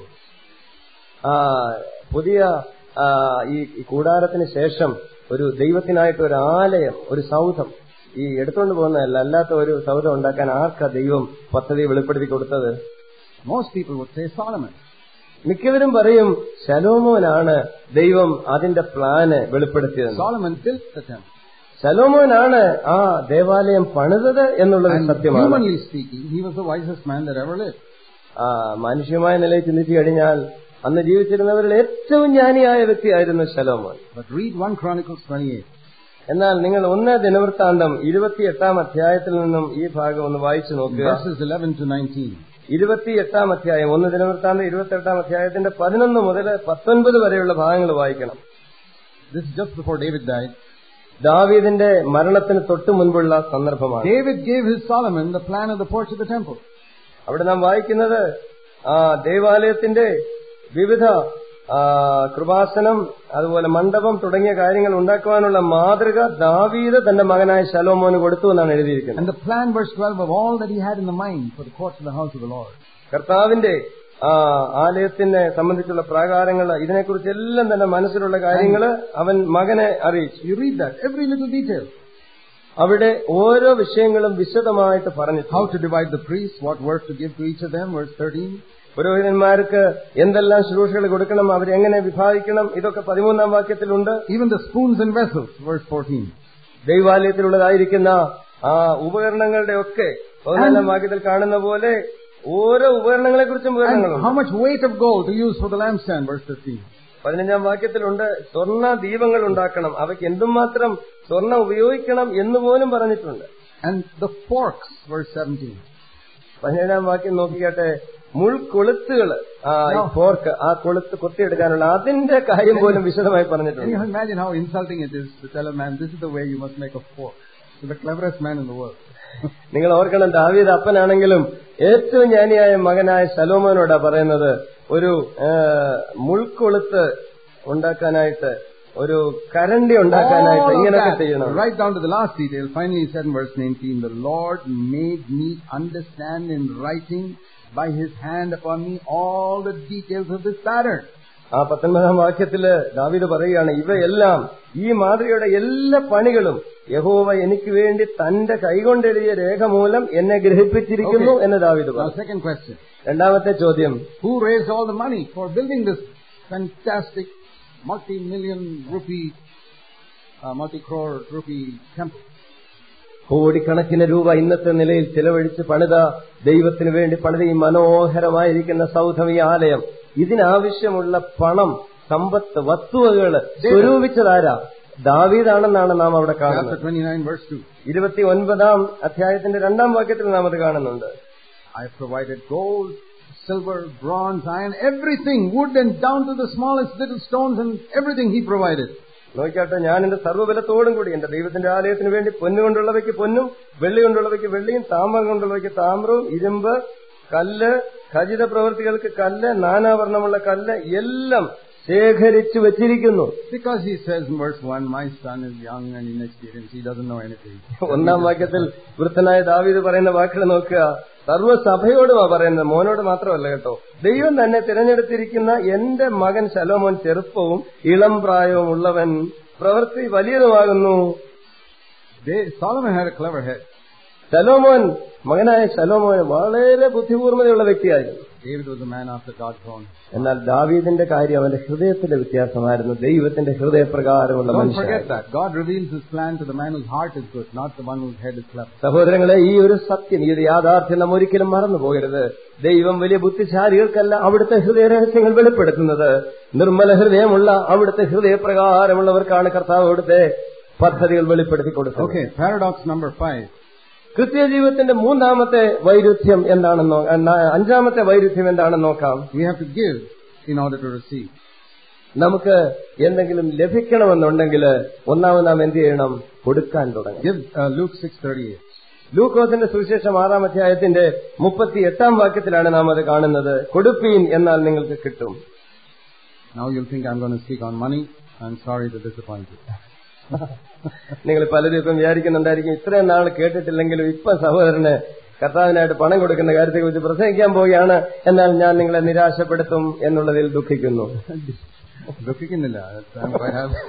ആ പുതിയ ആ, ഈ ഈ കൂടാരത്തിന് ശേഷം ഒരു ദൈവത്തിനായിട്ട് ഒരു ആലയം ഒരു സൗധം ഈ എടുത്തുകൊണ്ട് പോകുന്നതല്ല അല്ലാത്ത ഒരു സൗധം ഉണ്ടാക്കാൻ ആർക്കാ ദൈവം പദ്ധതി വെളിപ്പെടുത്തി കൊടുത്തത് Most people would say Solomon. മിക്കവരും പറയും ശലോമോനാണ് ദൈവം അതിന്റെ പ്ലാന് വെളിപ്പെടുത്തിയത് Solomon built the temple. ശലോമോനാണ് ആ ദേവാലയം പണിതത് എന്നുള്ളത് And സത്യമാണ് humanly speaking, he was the wisest man that ever lived. ആ മാനുഷ്യമായ നിലയിൽ ചിന്തിച്ചു കഴിഞ്ഞാൽ അന്ന് ജീവിച്ചിരുന്നവരിൽ ഏറ്റവും ജ്ഞാനിയായ വ്യക്തിയായിരുന്നു ശലോമോൻ But read 1 Chronicles 28. എന്നാൽ നിങ്ങൾ ഒന്ന് ദിനവൃത്താന്തം ഇരുപത്തിയെട്ടാം അധ്യായത്തിൽ നിന്നും ഈ ഭാഗം ഒന്ന് വായിച്ചു നോക്കുക Verses 11 to 19. ഇരുപത്തിയെട്ടാം അധ്യായം ഒന്ന് ദിനവൃത്താന്തം ഇരുപത്തിയെട്ടാം അധ്യായത്തിന്റെ പതിനൊന്ന് മുതൽ പത്തൊൻപത് വരെയുള്ള ഭാഗങ്ങൾ വായിക്കണം This is just before David died. ദാവീദിന്റെ മരണത്തിന് തൊട്ടു മുൻപുള്ള സന്ദർഭമാണ് David gave his Solomon the plan of the porch of the temple. അവിടെ നാം വായിക്കുന്നത് ആ ദേവാലയത്തിന്റെ വിവിധ ആ, കൃപാസനം അതുപോലെ മണ്ഡപം തുടങ്ങിയ കാര്യങ്ങൾ ഉണ്ടാക്കുവാനുള്ള മാതൃക ദാവീദ് തന്റെ മകനായ ശലോമോന് കൊടുത്തു എന്നാണ് എഴുതിയിരിക്കുന്നത് And the plan, verse 12, of all that he had in the mind for the courts of the house of the Lord. കർത്താവിന്റെ ആ ആലയത്തിനെ സംബന്ധിച്ചുള്ള പ്രാകാരങ്ങൾ ഇതിനെക്കുറിച്ചെല്ലാം തന്നെ മനസ്സിലുള്ള കാര്യങ്ങൾ അവൻ മകനെ അറിയിച്ചു You read that, every little detail. അവിടെ ഓരോ വിഷയങ്ങളും വിശദമായിട്ട് പറഞ്ഞു How to divide the priests, what work to give to each of them, verse 13. പുരോഹിതന്മാർക്ക് എന്തെല്ലാം ശുശ്രൂഷകൾ കൊടുക്കണം അവരെങ്ങനെ വിഭാഗിക്കണം ഇതൊക്കെ പതിമൂന്നാം വാക്യത്തിലുണ്ട് Even the spoons and vessels, verse 14. ദൈവാലയത്തിലുള്ളതായിരിക്കുന്ന ആ ഉപകരണങ്ങളുടെ ഒക്കെ പതിനാലാം വാക്യത്തിൽ കാണുന്ന പോലെ ഓരോ ഉപകരണങ്ങളെ കുറിച്ചും And വിവരണങ്ങളുണ്ട് how much weight of gold to use for the lampstand, verse 15. പതിനഞ്ചാം വാക്യത്തിലുണ്ട് സ്വർണ്ണ ദീപങ്ങൾ ഉണ്ടാക്കണം അവയ്ക്ക് എന്തുമാത്രം സ്വർണ്ണം ഉപയോഗിക്കണം എന്ന് പോലും പറഞ്ഞിട്ടുണ്ട് And the forks, verse 17. പതിനേഴാം വാക്യം നോക്കിക്കട്ടെ മുൾക്കൊളുത്തുകൾ ആ ഈ ഫോർക്ക് ആ കൊളുത്ത് കൊത്തിയെടുക്കാനുള്ള അതിന്റെ കാര്യം പോലും വിശദമായി Can പറഞ്ഞിട്ടുണ്ട് you imagine how insulting it is to tell a man, this is the way you must make a fork? To the cleverest man in the world. നിങ്ങൾ ഓർക്കണം ദാവീദ് അപ്പനാണെങ്കിലും ഏറ്റവും ജ്ഞാനിയായ മകനായ ശലോമോനോടാ പറയുന്നത് ഒരു ആ, മുൾക്കൊളുത്ത് ഉണ്ടാക്കാനായിട്ട് ഒരു കരണ്ടി ഉണ്ടാക്കാനായിട്ട് All of ഇങ്ങനെയൊക്കെ that, ചെയ്യണം right down to the last detail. Finally, he said in verse 19, The Lord made me understand in writing by his hand upon me all the details of this pattern. ആ പത്തൊൻപതാം വാക്യത്തില് ദാവീദ് പറയുകയാണ് ഇവയെല്ലാം ഈ മാതൃകയുടെ എല്ലാ പണികളും യഹോവ എനിക്ക് വേണ്ടി തന്റെ കൈകൊണ്ടെഴുതിയ രേഖ മൂലം എന്നെ ഗ്രഹിപ്പിച്ചിരിക്കുന്നു Okay. എന്ന് ദാവീദ് Now, പറഞ്ഞു second question. രണ്ടാമത്തെ ചോദ്യം Who raised all the money for building this fantastic multi-million rupee, uh, multi-crore rupee temple? കോടിക്കണക്കിന് രൂപ ഇന്നത്തെ നിലയിൽ ചിലവഴിച്ച് പണിത ദൈവത്തിന് വേണ്ടി പണിത ഈ മനോഹരമായിരിക്കുന്ന സൗധം ഈ ആലയം ഇതിനാവശ്യമുള്ള പണം സമ്പത്ത് വസ്തുവകള് സ്വരൂപിച്ചതാരാ ദാവീദാണെന്നാണ് നാം അവിടെ Chapter കാണുന്നത് 29, verse 2. ഇരുപത്തി ഒൻപതാം അധ്യായത്തിന്റെ രണ്ടാം വാക്യത്തിൽ നാം അത് കാണുന്നുണ്ട് I have provided gold, silver, bronze, iron, everything, wood and down to the smallest little stones and everything he provided. നോക്കിയാട്ടെ ഞാൻ എന്റെ സർവ്വബലത്തോടും കൂടി എന്റെ ദൈവത്തിന്റെ ആലയത്തിന് വേണ്ടി പൊന്നുകൊണ്ടുള്ളവയ്ക്ക് പൊന്നും വെള്ളി കൊണ്ടുള്ളവയ്ക്ക് വെള്ളിയും താമ്രം കൊണ്ടുള്ളവയ്ക്ക് താമ്രവും ഇരുമ്പ് കല്ല് ഖചിത പ്രവൃത്തികൾക്ക് കല്ല് നാനാവർണ്ണമുള്ള കല്ല് എല്ലാം ശേഖരിച്ചു വെച്ചിരിക്കുന്നു Because he says in verse 1, my son is young and inexperienced, he doesn't know anything. ഒന്നാം വാക്യത്തിൽ വൃത്തനായ ദാവീദ് പറയുന്ന വാക്കുകൾ നോക്കുക സർവ്വസഭയോടുമാ പറയുന്നത് മോനോട് മാത്രമല്ല കേട്ടോ ദൈവം തന്നെ തിരഞ്ഞെടുത്തിരിക്കുന്ന എന്റെ മകൻ ശലോമോൻ ചെറുപ്പവും ഇളം പ്രായവും ഉള്ളവൻ പ്രവൃത്തി വലിയതുമാകുന്നു They, Solomon had a clever head. ശലോമോൻ മകനായ ശലോമോൻ വളരെ ബുദ്ധിപൂർമ്മതയുള്ള വ്യക്തിയായിരുന്നു David was a man after God's own. എന്നാൽ ദാവീദിന്റെ കാര്യം അവന്റെ ഹൃദയത്തിന്റെ വ്യത്യാസമായിരുന്നു ദൈവത്തിന്റെ ഹൃദയപ്രകാരമുള്ള Don't മനുഷ്യൻ forget that. God reveals his plan to the man whose heart is good, not the one whose head is clever. സഹോദരങ്ങളെ ഈ ഒരു സത്യം ഈ ഒരു യാഥാർത്ഥ്യം നാം ഒരിക്കലും മറന്നു പോകരുത് ദൈവം വലിയ ബുദ്ധിശാലികൾക്കല്ല അവിടുത്തെ ഹൃദയ രഹസ്യങ്ങൾ വെളിപ്പെടുത്തുന്നത് നിർമ്മല ഹൃദയമുള്ള അവിടുത്തെ ഹൃദയപ്രകാരമുള്ളവർക്കാണ് കർത്താവ് അവിടുത്തെ പദ്ധതികൾ വെളിപ്പെടുത്തി കൊടുത്തത് Okay, paradox number five. കൃത്യജീവിതത്തിന്റെ മൂന്നാമത്തെ വൈരുദ്ധ്യം എന്താണെന്നോ എന്നാ- അഞ്ചാമത്തെ വൈരുദ്ധ്യം എന്താണെന്ന് നോക്കാം We have to give in order to receive. നമുക്ക് എന്തെങ്കിലും ലഭിക്കണമെന്നുണ്ടെങ്കിൽ ഒന്നാമത് നാം എന്ത് ചെയ്യണം കൊടുക്കാൻ തുടങ്ങും Give uh, Luke 6:38. ലൂക്കോസിന്റെ സുവിശേഷം ആറാം അധ്യായത്തിന്റെ മുപ്പത്തി എട്ടാം വാക്യത്തിലാണ് നാം അത് കാണുന്നത് കൊടുപ്പീൻ എന്നാൽ നിങ്ങൾക്ക് കിട്ടും Now you'll think I'm going to speak on money. I'm sorry to disappoint you. നിങ്ങൾ പലരും ഇപ്പം വിചാരിക്കുന്നുണ്ടായിരിക്കും ഇത്രയും നാൾ കേട്ടിട്ടില്ലെങ്കിലും ഇപ്പൊ സഹോദരന് കർത്താവിനായിട്ട് പണം കൊടുക്കുന്ന കാര്യത്തെ കുറിച്ച് പ്രസംഗിക്കാൻ പോവുകയാണ് എന്നാൽ ഞാൻ നിങ്ങളെ നിരാശപ്പെടുത്തും എന്നുള്ളതിൽ ദുഃഖിക്കുന്നു ദുഃഖിക്കുന്നില്ല I'm quite happy.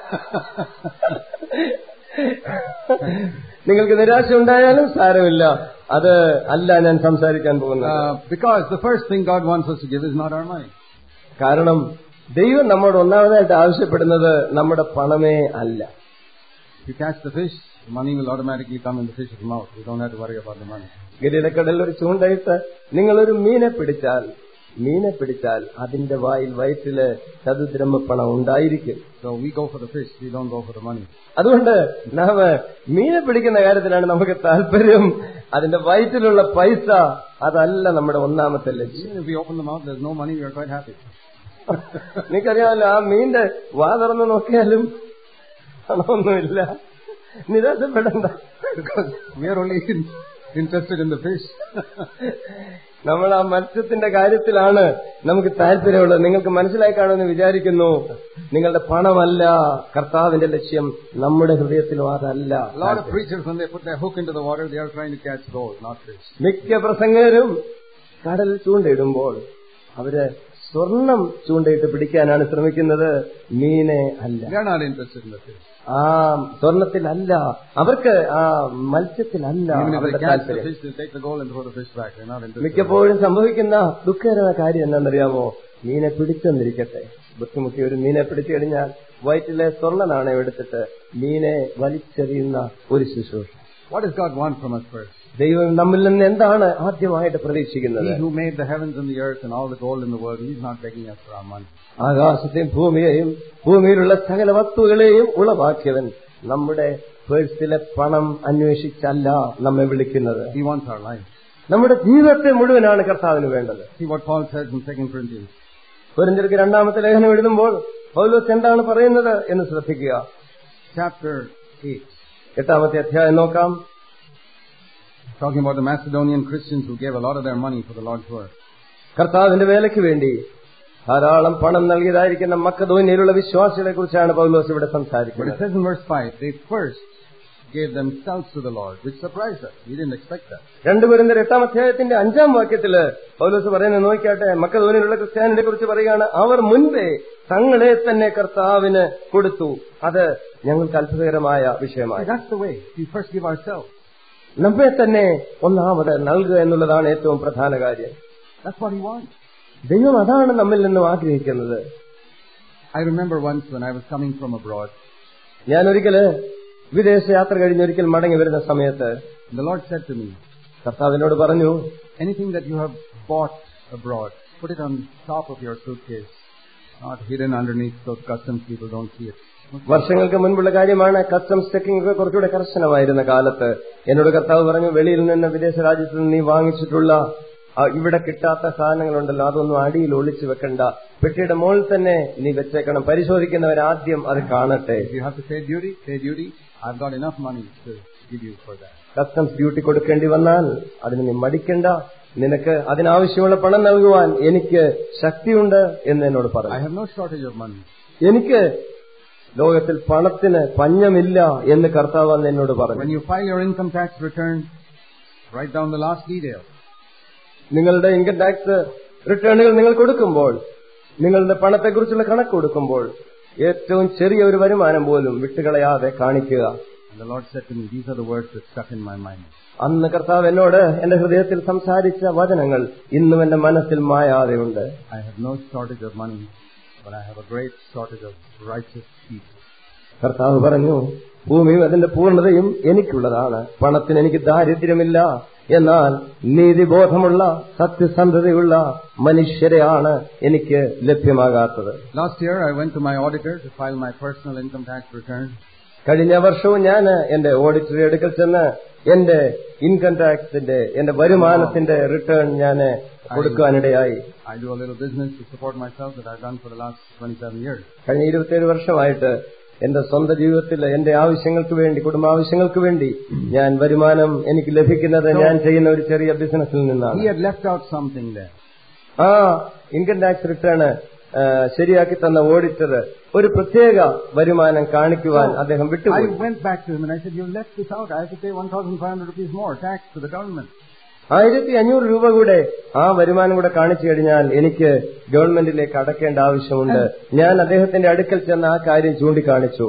നിങ്ങൾക്ക് നിരാശ ഉണ്ടായാലും സാരമില്ല അത് അല്ല ഞാൻ സംസാരിക്കാൻ പോകുന്നത് Uh, because the first thing God wants us to give is not our money. കാരണം ദൈവം നമ്മോട് ഒന്നാമതായിട്ട് ആവശ്യപ്പെടുന്നത് നമ്മുടെ പണമേ അല്ല If you catch the fish, the money will automatically come in the fish's mouth. You don't have to worry about the money. ഗലീലക്കടലിൽ ഒരു ചൂണ്ടയിട്ട് നിങ്ങളൊരു മീനെ പിടിച്ചാൽ മീനെ പിടിച്ചാൽ അതിന്റെ വായിൽ വയറ്റില് ചതുദ്രമപ്പണം ഉണ്ടായിരിക്കും So we go for the fish, we don't go for the money. അതുകൊണ്ട് നാം മീനെ പിടിക്കുന്ന കാര്യത്തിലാണ് നമുക്ക് താല്പര്യം അതിന്റെ വയറ്റിലുള്ള പൈസ അതല്ല നമ്മുടെ ഒന്നാമത്തെ ലക്ഷ്യം Even if we open the mouth, there's no money, we are quite happy. നിനക്കറിയാമല്ലോ ആ മീന്റെ വാ തുറന്ന് നോക്കിയാലും പണമൊന്നുമില്ല നിരാശപ്പെടണ്ട Because we are only in, interested in the fish. നമ്മൾ ആ മത്സ്യത്തിന്റെ കാര്യത്തിലാണ് നമുക്ക് താല്പര്യമുള്ളത് നിങ്ങൾക്ക് മനസ്സിലായി കാണുമെന്ന് വിചാരിക്കുന്നു നിങ്ങളുടെ പണമല്ല കർത്താവിന്റെ ലക്ഷ്യം നമ്മുടെ ഹൃദയത്തിലും അതല്ല A lot of preachers, when they put their hook into the water, they are trying to catch gold, not fish. മിക്ക പ്രസംഗരും കടൽ ചൂണ്ടയിടുമ്പോൾ അവര് സ്വർണം ചൂണ്ടയിട്ട് പിടിക്കാനാണ് ശ്രമിക്കുന്നത് മീനെ അല്ല They are not interested in the fish. ആ സ്വർണത്തിലല്ല അവർക്ക് ആ മത്സ്യത്തിലല്ല Even if they അവരുടെ catch the താല്പര്യം fish, they'll take the gold and throw the fish back. They're not interested. മിക്കപ്പോഴും സംഭവിക്കുന്ന ദുഃഖകരമായ കാര്യം എന്താണെന്നറിയാമോ മീനെ പിടിച്ചെന്നിരിക്കട്ടെ ബുദ്ധിമുട്ടി ഒരു മീനെ പിടിച്ചു കഴിഞ്ഞാൽ വയറ്റിലെ സ്വർണ്ണ നാണയം എടുത്തിട്ട് മീനെ വലിച്ചെറിയുന്ന ഒരു ശുശ്രൂഷ What does God want from us first? ദൈവം നമ്മിൽ നിന്ന് എന്താണ് ആദ്യമായിട്ട് പ്രതീക്ഷിക്കുന്നത് He who made the heavens and the earth and all the gold in the world, He's not begging us for our money. ആകാശത്തെയും ഭൂമിയെയും ഭൂമിയിലുള്ള സകല വസ്തുക്കളെയും ഉളവാക്കിയവൻ നമ്മുടെ പേഴ്സിലെ പണം അന്വേഷിച്ചല്ല നമ്മെ വിളിക്കുന്നത് He wants our life. നമ്മുടെ ജീവിതത്തെ മുഴുവനാണ് കർത്താവിന് വേണ്ടത് See what Paul says in 2 Corinthians. കൊരിന്ത്യർക്ക് രണ്ടാമത്തെ ലേഖനം എഴുതുമ്പോൾ പൗലോസ് എന്താണ് പറയുന്നത് എന്ന് ശ്രദ്ധിക്കുക Chapter 8. എട്ടാമത്തെ അധ്യായം നോക്കാം Talking about the Macedonian Christians who gave a lot of their money for the Lord's work. കർത്താവിന്റെ വേലയ്ക്ക് വേണ്ടി ധാരാളം പണം നൽകിയതായിരിക്കുന്ന മക്കധോനിയിലുള്ള വിശ്വാസികളെ കുറിച്ചാണ് പൗലോസ് ഇവിടെ But it സംസാരിക്കുന്നത് says in verse 5, they first gave themselves to the Lord, which surprised us. We didn't expect that. രണ്ടുപേരും എട്ടാം അധ്യായത്തിന്റെ അഞ്ചാം വാക്യത്തില് പൗലോസ് പറയുന്നത് നോക്കിയാട്ടെ മക്കധോനിയിലുള്ള ക്രിസ്ത്യാനികളെ കുറിച്ച് പറയുകയാണ് അവർ മുൻപേ തങ്ങളെ തന്നെ കർത്താവിന് കൊടുത്തു അത് ഞങ്ങൾക്ക് അത്ഭുതകരമായ See, വിഷയമായി that's the way. We first give ourselves. നമ്മെ തന്നെ ഒന്നാമത് നൽകുക എന്നുള്ളതാണ് ഏറ്റവും പ്രധാന കാര്യം That's what He wants. ദൈവം അതാണ് നമ്മിൽ നിന്നും ആഗ്രഹിക്കുന്നത് I remember once when I was coming from abroad, ഞാൻ ഒരിക്കല് വിദേശ യാത്ര കഴിഞ്ഞ് ഒരിക്കൽ മടങ്ങി വരുന്ന സമയത്ത് and the Lord said to me, കർത്താവിനോട് പറഞ്ഞു anything that you have bought abroad, put it on top of your suitcase, not hidden underneath so customs people don't see it. വർഷങ്ങൾക്ക് മുൻപുള്ള കാര്യമാണ് കസ്റ്റംസ് ചെക്കിംഗ് ഒക്കെ കുറച്ചുകൂടെ കർശനമായിരുന്ന കാലത്ത് എന്നോട് കർത്താവ് പറഞ്ഞു വെളിയിൽ നിന്ന് വിദേശ രാജ്യത്ത് നിന്ന് നീ വാങ്ങിച്ചിട്ടുള്ള ആ, ഇവിടെ കിട്ടാത്ത സാധനങ്ങളുണ്ടല്ലോ അതൊന്നും അടിയിൽ ഒളിച്ചു വെക്കണ്ട പെട്ടിയുടെ മുകളിൽ തന്നെ നീ വെച്ചേക്കണം പരിശോധിക്കുന്നവർ ആദ്യം അത് കാണട്ടെ If you have to pay duty, pay duty. I've got enough money to give you for that. Customs duty കൊടുക്കേണ്ടി വന്നാൽ അതിന് നീ മടിക്കണ്ട നിനക്ക് അതിനാവശ്യമുള്ള പണം നൽകുവാൻ എനിക്ക് ശക്തിയുണ്ട് എന്ന് എന്നോട് I പറഞ്ഞു have no shortage of money. എനിക്ക് ലോകത്തിൽ പണത്തിന് പഞ്ഞമില്ല എന്ന് കർത്താവ് അന്ന് എന്നോട് When പറഞ്ഞു you file your income tax return, write down the last detail. നിങ്ങളുടെ ഇൻകം ടാക്സ് റിട്ടേണുകൾ നിങ്ങൾ കൊടുക്കുമ്പോൾ നിങ്ങളുടെ പണത്തെക്കുറിച്ചുള്ള കണക്ക് കൊടുക്കുമ്പോൾ ഏറ്റവും ചെറിയ ഒരു വരുമാനം പോലും വിട്ടുകളയാതെ കാണിക്കുക And the Lord said to me, these are the words that stuck in my mind. അന്ന് കർത്താവ് എന്നോട് എന്റെ ഹൃദയത്തിൽ സംസാരിച്ച വചനങ്ങൾ ഇന്നും എന്റെ മനസ്സിൽ മായാതെയുണ്ട് I have no shortage of money, but I have a great shortage of righteous people. കർത്താവ് പറഞ്ഞു ഭൂമിയും അതിന്റെ പൂർണ്ണതയും എനിക്കുള്ളതാണ് പണത്തിന് എനിക്ക് ദാരിദ്ര്യമില്ല എന്നാൽ നീതിബോധമുള്ള സത്യസന്ധതയുള്ള മനുഷ്യരെയാണ് എനിക്ക് ലഭ്യമാകാത്തത് Last year, I went to my auditor to file my personal income tax return. കഴിഞ്ഞ വർഷവും ഞാൻ എന്റെ ഓഡിറ്ററി അടുക്കൽ ചെന്ന് എന്റെ ഇൻകം ടാക്സിന്റെ എന്റെ വരുമാനത്തിന്റെ റിട്ടേൺ ഞാൻ കൊടുക്കാനിടയായി I do a little business to support myself that I've done for the last 27 years. കഴിഞ്ഞ ഇരുപത്തിയേഴ് വർഷമായിട്ട് എന്റെ സ്വന്തം ജീവിതത്തിൽ എന്റെ ആവശ്യങ്ങൾക്ക് വേണ്ടി കുടുംബാവശ്യങ്ങൾക്ക് വേണ്ടി ഞാൻ വരുമാനം എനിക്ക് ലഭിക്കുന്നത് ഞാൻ ചെയ്യുന്ന ഒരു ചെറിയ ബിസിനസ്സിൽ He നിന്നാണ് had left out something there. ആ ഇൻകം ടാക്സ് റിട്ടേൺ ആ, ശരിയാക്കി തന്ന ഓഡിറ്റർ ഒരു പ്രത്യേക വരുമാനം കാണിക്കുവാൻ അദ്ദേഹം I വിട്ടുപോയി went back to him and I said, you left this out. I have to pay 1,500 rupees more tax to the government. ആയിരത്തി അഞ്ഞൂറ് രൂപ കൂടെ ആ വരുമാനം കൂടെ കാണിച്ചു കഴിഞ്ഞാൽ എനിക്ക് ഗവൺമെന്റിലേക്ക് അടക്കേണ്ട ആവശ്യമുണ്ട് ഞാൻ അദ്ദേഹത്തിന്റെ അടുക്കൽ ചെന്ന് ആ കാര്യം ചൂണ്ടിക്കാണിച്ചു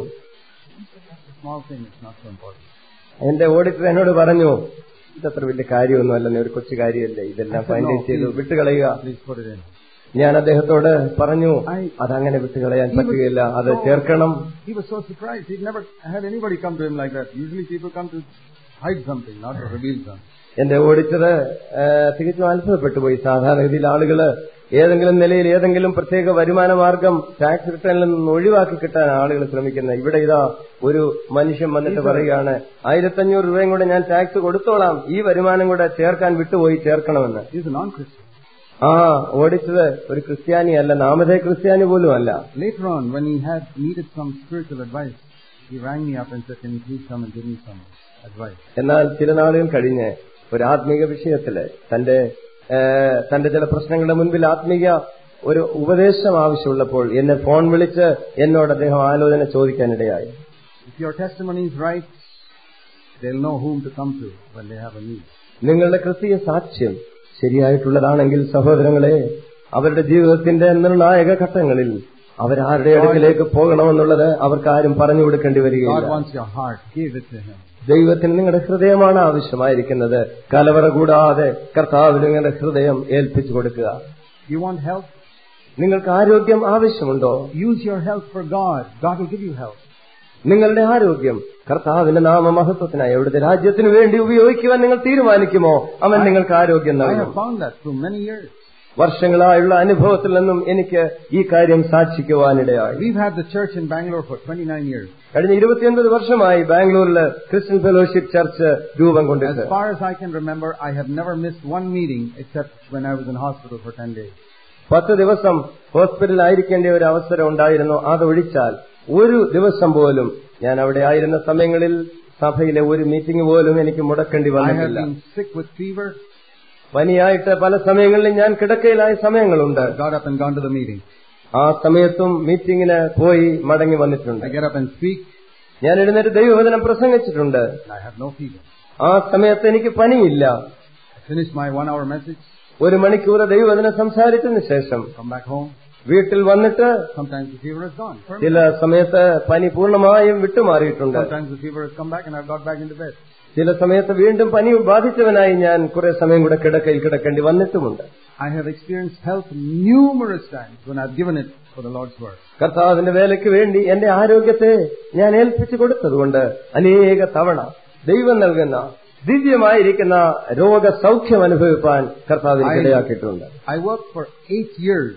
Small thing, it's not so important. എന്റെ ഓഡിറ്റർ എന്നോട് പറഞ്ഞു ഇതത്ര വലിയ കാര്യമൊന്നുമല്ലെന്നേ ഒരു കൊച്ചു കാര്യമല്ലേ ഇതെല്ലാം I said, ഫൈൻഡ് "No, ചെയ്തു please. വിട്ടുകളയുക Please put it in. ഞാൻ അദ്ദേഹത്തോട് പറഞ്ഞു I- അതങ്ങനെ വിട്ടുകളയാൻ He was പറ്റുകയില്ല അത് so- ചേർക്കണം He was so surprised. He'd never had anybody come to him like that. Usually people come to hide something, not to reveal something. എന്റെ auditor തികച്ചും അത്ഭുതപ്പെട്ടു പോയി സാധാരണഗതിയിൽ ആളുകള് ഏതെങ്കിലും നിലയിൽ ഏതെങ്കിലും പ്രത്യേക വരുമാന മാർഗം ടാക്സ് റിട്ടേണിൽ നിന്ന് ഒഴിവാക്കി കിട്ടാൻ ആളുകൾ ശ്രമിക്കുന്നത് ഇവിടെ ഇതാ ഒരു മനുഷ്യൻ വന്നിട്ട് പറയുകയാണ് ആയിരത്തഞ്ഞൂറ് രൂപയും കൂടെ ഞാൻ ടാക്സ് കൊടുത്തോളാം ഈ വരുമാനം കൂടെ ചേർക്കാൻ വിട്ടുപോയി ചേർക്കണമെന്ന് He's a non-Christian. ആ ഓടിച്ചത് ഒരു ക്രിസ്ത്യാനിയല്ല നാമധേ ക്രിസ്ത്യാനി പോലും അല്ല Later on, when he had needed some spiritual advice, he rang me up and said, can you please come and give me some advice? എന്നാൽ ചില നാളുകൾ കഴിഞ്ഞ് ഒരു ആത്മീക വിഷയത്തില് തന്റെ ഏ, തന്റെ ചില പ്രശ്നങ്ങളുടെ മുൻപിൽ ആത്മീക ഒരു ഉപദേശം ആവശ്യമുള്ളപ്പോൾ എന്നെ ഫോൺ വിളിച്ച് എന്നോട് അദ്ദേഹം ആലോചന ചോദിക്കാനിടയായി If your testimony is right, they'll know whom to come to when they have a need. നിങ്ങളുടെ ക്രിസ്തീയ സാക്ഷ്യം ശരിയായിട്ടുള്ളതാണെങ്കിൽ സഹോദരങ്ങളെ അവരുടെ ജീവിതത്തിന്റെ നിർണായക ഘട്ടങ്ങളിൽ അവരാരുടെ അടുക്കിലേക്ക് പോകണമെന്നുള്ളത് അവർക്ക് ആരും പറഞ്ഞു കൊടുക്കേണ്ടി God വരികയില്ല wants your heart. Give it to Him. ദൈവത്തിന് നിങ്ങളുടെ ഹൃദയമാണ് ആവശ്യമായിരിക്കുന്നത് കലവറ കൂടാതെ കർത്താവിന് നിങ്ങളുടെ ഹൃദയം ഏൽപ്പിച്ചു കൊടുക്കുക You want health? നിങ്ങൾക്ക് ആരോഗ്യം ആവശ്യമുണ്ടോ Use your health for God. God will give you health. നിങ്ങളുടെ ആരോഗ്യം കർത്താവിന്റെ നാമമഹത്വത്തിനായി അവിടുത്തെ രാജ്യത്തിന് വേണ്ടി ഉപയോഗിക്കുവാൻ നിങ്ങൾ തീരുമാനിക്കുമോ അവൻ നിങ്ങൾക്ക് ആരോഗ്യം I നൽകും have found that through many years. വർഷങ്ങളായുള്ള അനുഭവത്തിൽ നിന്നും എനിക്ക് ഈ കാര്യം സാക്ഷിക്കുവാനിടയായി We've had the church in Bangalore for 29 years. കഴിഞ്ഞ ഇരുപത്തിയൊൻപത് വർഷമായി ബാംഗ്ലൂരിൽ ക്രിസ്ത്യൻ ഫെലോഷിപ്പ് ചർച്ച് രൂപം As കൊണ്ടിട്ട് far as I can remember, I have never missed one meeting except when I was in hospital for 10 days. പത്ത് ദിവസം ഹോസ്പിറ്റലിൽ ആയിരിക്കേണ്ട ഒരു അവസരം ഉണ്ടായിരുന്നു അതൊഴിച്ചാൽ ഒരു ദിവസം പോലും ഞാൻ അവിടെ ആയിരുന്ന സമയങ്ങളിൽ സഭയിലെ ഒരു മീറ്റിംഗ് പോലും എനിക്ക് മുടക്കേണ്ടി I have വന്നിട്ടില്ല been sick with fever. പനിയായിട്ട് പല സമയങ്ങളിലും ഞാൻ കിടക്കയിലായ സമയങ്ങളുണ്ട് I got up and gone to the meeting. ആ സമയത്തും മീറ്റിംഗിന് പോയി മടങ്ങി വന്നിട്ടുണ്ട് I get up and speak. ഞാൻ എഴുന്നേറ്റ് ദൈവവചനം പ്രസംഗിച്ചിട്ടുണ്ട് and I have no fever. ആ സമയത്ത് എനിക്ക് പനിയില്ല I finish my one hour message, ഒരു മണിക്കൂർ ദൈവവചനം സംസാരിച്ചതിന് ശേഷം come back home. വീട്ടിൽ വന്നിട്ട് Sometimes the fever is gone. ചില സമയത്ത് പനി പൂർണ്ണമായും വിട്ടുമാറിയിട്ടുണ്ട് Sometimes the fever has come back and I've got back into bed. ചില സമയത്ത് വീണ്ടും പനി ബാധിച്ചവനായി ഞാൻ കുറെ സമയം കൂടെ കിടക്കയിൽ കിടക്കേണ്ടി വന്നിട്ടുമുണ്ട് I have experienced health numerous times when I've given it for the Lord's work. കർത്താവിന്റെ വേലയ്ക്ക് വേണ്ടി എന്റെ ആരോഗ്യത്തെ ഞാൻ ഏൽപ്പിച്ചു കൊടുത്തതുകൊണ്ട് അനേക തവണ ദൈവം നൽകുന്ന ദിവ്യമായിരിക്കുന്ന രോഗസൗഖ്യം അനുഭവിപ്പാൻ കർത്താവിന് I- ഇടയാക്കിയിട്ടുണ്ട് I worked for eight years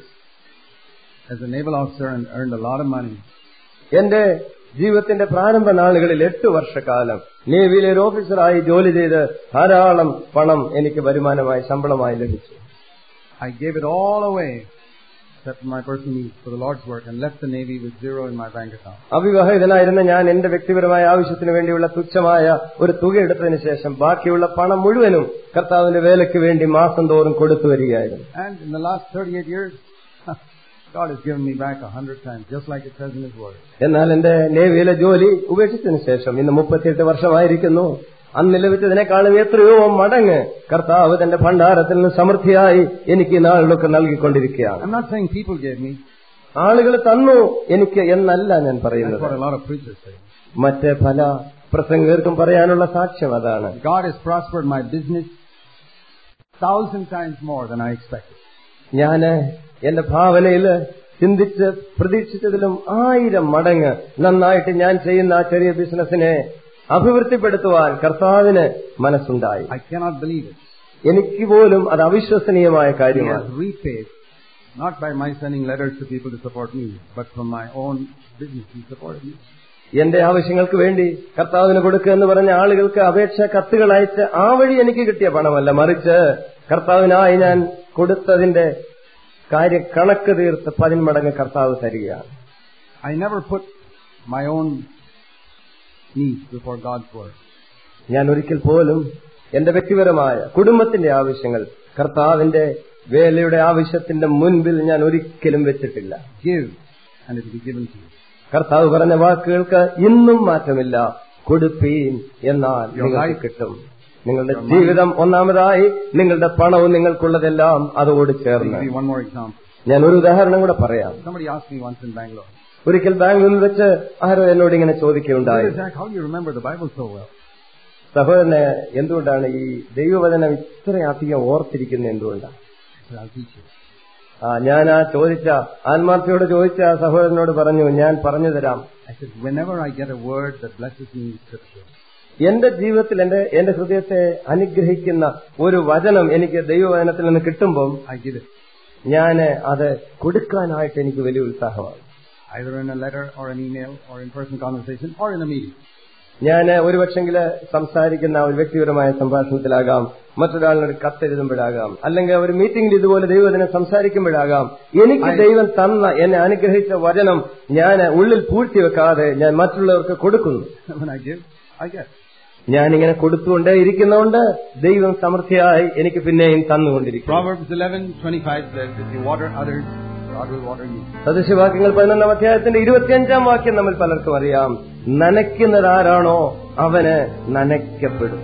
as a naval officer and earned a lot of money. എന്റെ ജീവിതത്തിന്റെ പ്രാരംഭ നാളുകളിൽ എട്ട് വർഷക്കാലം നേവിയിലെ ഒരു ഓഫീസറായി ജോലി ചെയ്ത് ധാരാളം പണം എനിക്ക് വരുമാനമായി ശമ്പളമായി ലഭിച്ചു I gave it all away except my personal needs for the Lord's work and left the Navy with zero in my bank account. അവിവാഹിതനായിരുന്ന ഞാൻ എന്റെ വ്യക്തിപരമായ ആവശ്യത്തിന് വേണ്ടിയുള്ള തുച്ഛമായ ഒരു തുക എടുത്തതിന് ശേഷം ബാക്കിയുള്ള പണം മുഴുവനും കർത്താവിന്റെ വേലയ്ക്ക് വേണ്ടി മാസം തോറും കൊടുത്തു വരികയായിരുന്നു And in the last 38 years, God has given me back a hundred times, just like it says in His Word. എന്നാൽ എന്റെ നേവിയിലെ ജോലി ഉപേക്ഷിച്ചതിന് ശേഷം ഇന്ന് മുപ്പത്തിയെട്ട് വർഷമായിരിക്കുന്നു അന്ന് ലഭിച്ചതിനേക്കാളും എത്രയോ മടങ്ങ് കർത്താവ് തന്റെ ഭണ്ഡാരത്തിൽ നിന്ന് സമൃദ്ധിയായി എനിക്ക് ഈ നാളിലൊക്കെ നൽകിക്കൊണ്ടിരിക്കുകയാണ് I'm not saying people gave me. ആളുകൾ തന്നു എനിക്ക് എന്നല്ല ഞാൻ That's പറയുന്നത് what a lot of preachers say. മറ്റ് പല പ്രസംഗർക്കും പറയാനുള്ള സാക്ഷ്യം അതാണ് God has prospered my business thousand times more than I expected. ഞാന് എന്റെ ഭാവനയില് ചിന്തിച്ച് പ്രതീക്ഷിച്ചതിലും ആയിരം മടങ്ങ് നന്നായിട്ട് ഞാൻ ചെയ്യുന്ന ആ ചെറിയ ബിസിനസിനെ അഭിവൃദ്ധിപ്പെടുത്തുവാൻ കർത്താവിന് മനസ്സുണ്ടായി I cannot believe it. എനിക്ക് പോലും അത് അവിശ്വസനീയമായ He കാര്യമാണ് has repaid, not by my sending letters to people to support me, but from my own business. He supported me. എന്റെ ആവശ്യങ്ങൾക്ക് വേണ്ടി കർത്താവിന് കൊടുക്കുക എന്ന് പറഞ്ഞ ആളുകൾക്ക് അപേക്ഷ കത്തുകൾ അയച്ച് ആ വഴി എനിക്ക് കിട്ടിയ പണമല്ല മറിച്ച് കർത്താവിനായി ഞാൻ കൊടുത്തതിന്റെ കാര്യം കണക്ക് തീർത്ത് പതിന്മടങ്ങ് കർത്താവ് തരികയാണ് I never put my own needs before God's word. ഞാൻ ഒരിക്കൽ പോലും എന്റെ വ്യക്തിപരമായ കുടുംബത്തിന്റെ ആവശ്യങ്ങൾ കർത്താവിന്റെ വേലയുടെ ആവശ്യത്തിന്റെ മുൻപിൽ ഞാൻ ഒരിക്കലും വെച്ചിട്ടില്ല Give, and it will be given to you. കർത്താവ് പറഞ്ഞ വാക്കുകൾക്ക് ഇന്നും മാറ്റമില്ല കൊടുപ്പീൻ എന്നാൽ Your നിങ്ങൾക്ക് life- കിട്ടും നിങ്ങളുടെ ജീവിതം ഒന്നാമതായി നിങ്ങളുടെ പണവും നിങ്ങൾക്കുള്ളതെല്ലാം അതോട് I'll ചേർന്ന് give you one more example. ഞാൻ ഒരു ഉദാഹരണം കൂടെ പറയാം Somebody asked me once in Bangalore, ഒരിക്കൽ ബാംഗ്ലൂരിൽ വെച്ച് ആരോ എന്നോട് ഇങ്ങനെ ചോദിക്കുകയുണ്ടായി Brother Jack, how do you remember the Bible so well? സഹോദരനെ എന്തുകൊണ്ടാണ് ഈ ദൈവവചനം ഇത്രയധികം ഓർത്തിരിക്കുന്നത് എന്തുകൊണ്ടാണ് I said, I'll teach you. ആ ഞാൻ ആ ചോദിച്ച ആത്മാർത്ഥയോട് ചോദിച്ച ആ സഹോദരനോട് പറഞ്ഞു ഞാൻ പറഞ്ഞു തരാം I said, whenever I get a word that blesses me in Scripture, എന്റെ ജീവിതത്തിൽ എന്റെ എന്റെ ഹൃദയത്തെ അനുഗ്രഹിക്കുന്ന ഒരു വചനം എനിക്ക് ദൈവവചനത്തിൽ നിന്ന് കിട്ടുമ്പം I give it. ഞാൻ അത് കൊടുക്കാനായിട്ട് എനിക്ക് വലിയ ഉത്സാഹമാണ് Either in a letter or an email or in person conversation or in a meeting. ഞാൻ ഒരുപക്ഷെങ്കിൽ സംസാരിക്കുന്ന ഒരു വ്യക്തിപരമായ സംഭാഷണത്തിലാകാം മറ്റൊരാളിനൊരു കത്തെഴുതുമ്പോഴാകാം അല്ലെങ്കിൽ ഒരു മീറ്റിംഗിൽ ഇതുപോലെ ദൈവത്തിനെ സംസാരിക്കുമ്പോഴാകാം എനിക്ക് ദൈവം തന്ന എന്നെ അനുഗ്രഹിച്ച വചനം ഞാൻ ഉള്ളിൽ പൂഴ്ത്തിവെക്കാതെ ഞാൻ മറ്റുള്ളവർക്ക് കൊടുക്കുന്നു when I give, I get. ഞാനിങ്ങനെ കൊടുത്തുകൊണ്ടേ ഇരിക്കുന്നതുകൊണ്ട് ദൈവം സമൃദ്ധിയായി എനിക്ക് പിന്നെയും തന്നുകൊണ്ടിരിക്കും Proverbs 11:25 says, if you water others, God will water you. സദൃശവാക്യങ്ങൾ പതിനൊന്നാം അധ്യായത്തിന്റെ ഇരുപത്തിയഞ്ചാം വാക്യം നമ്മൾ പലർക്കും അറിയാം നനയ്ക്കുന്നത് ആരാണോ അവന് നനയ്ക്കപ്പെടും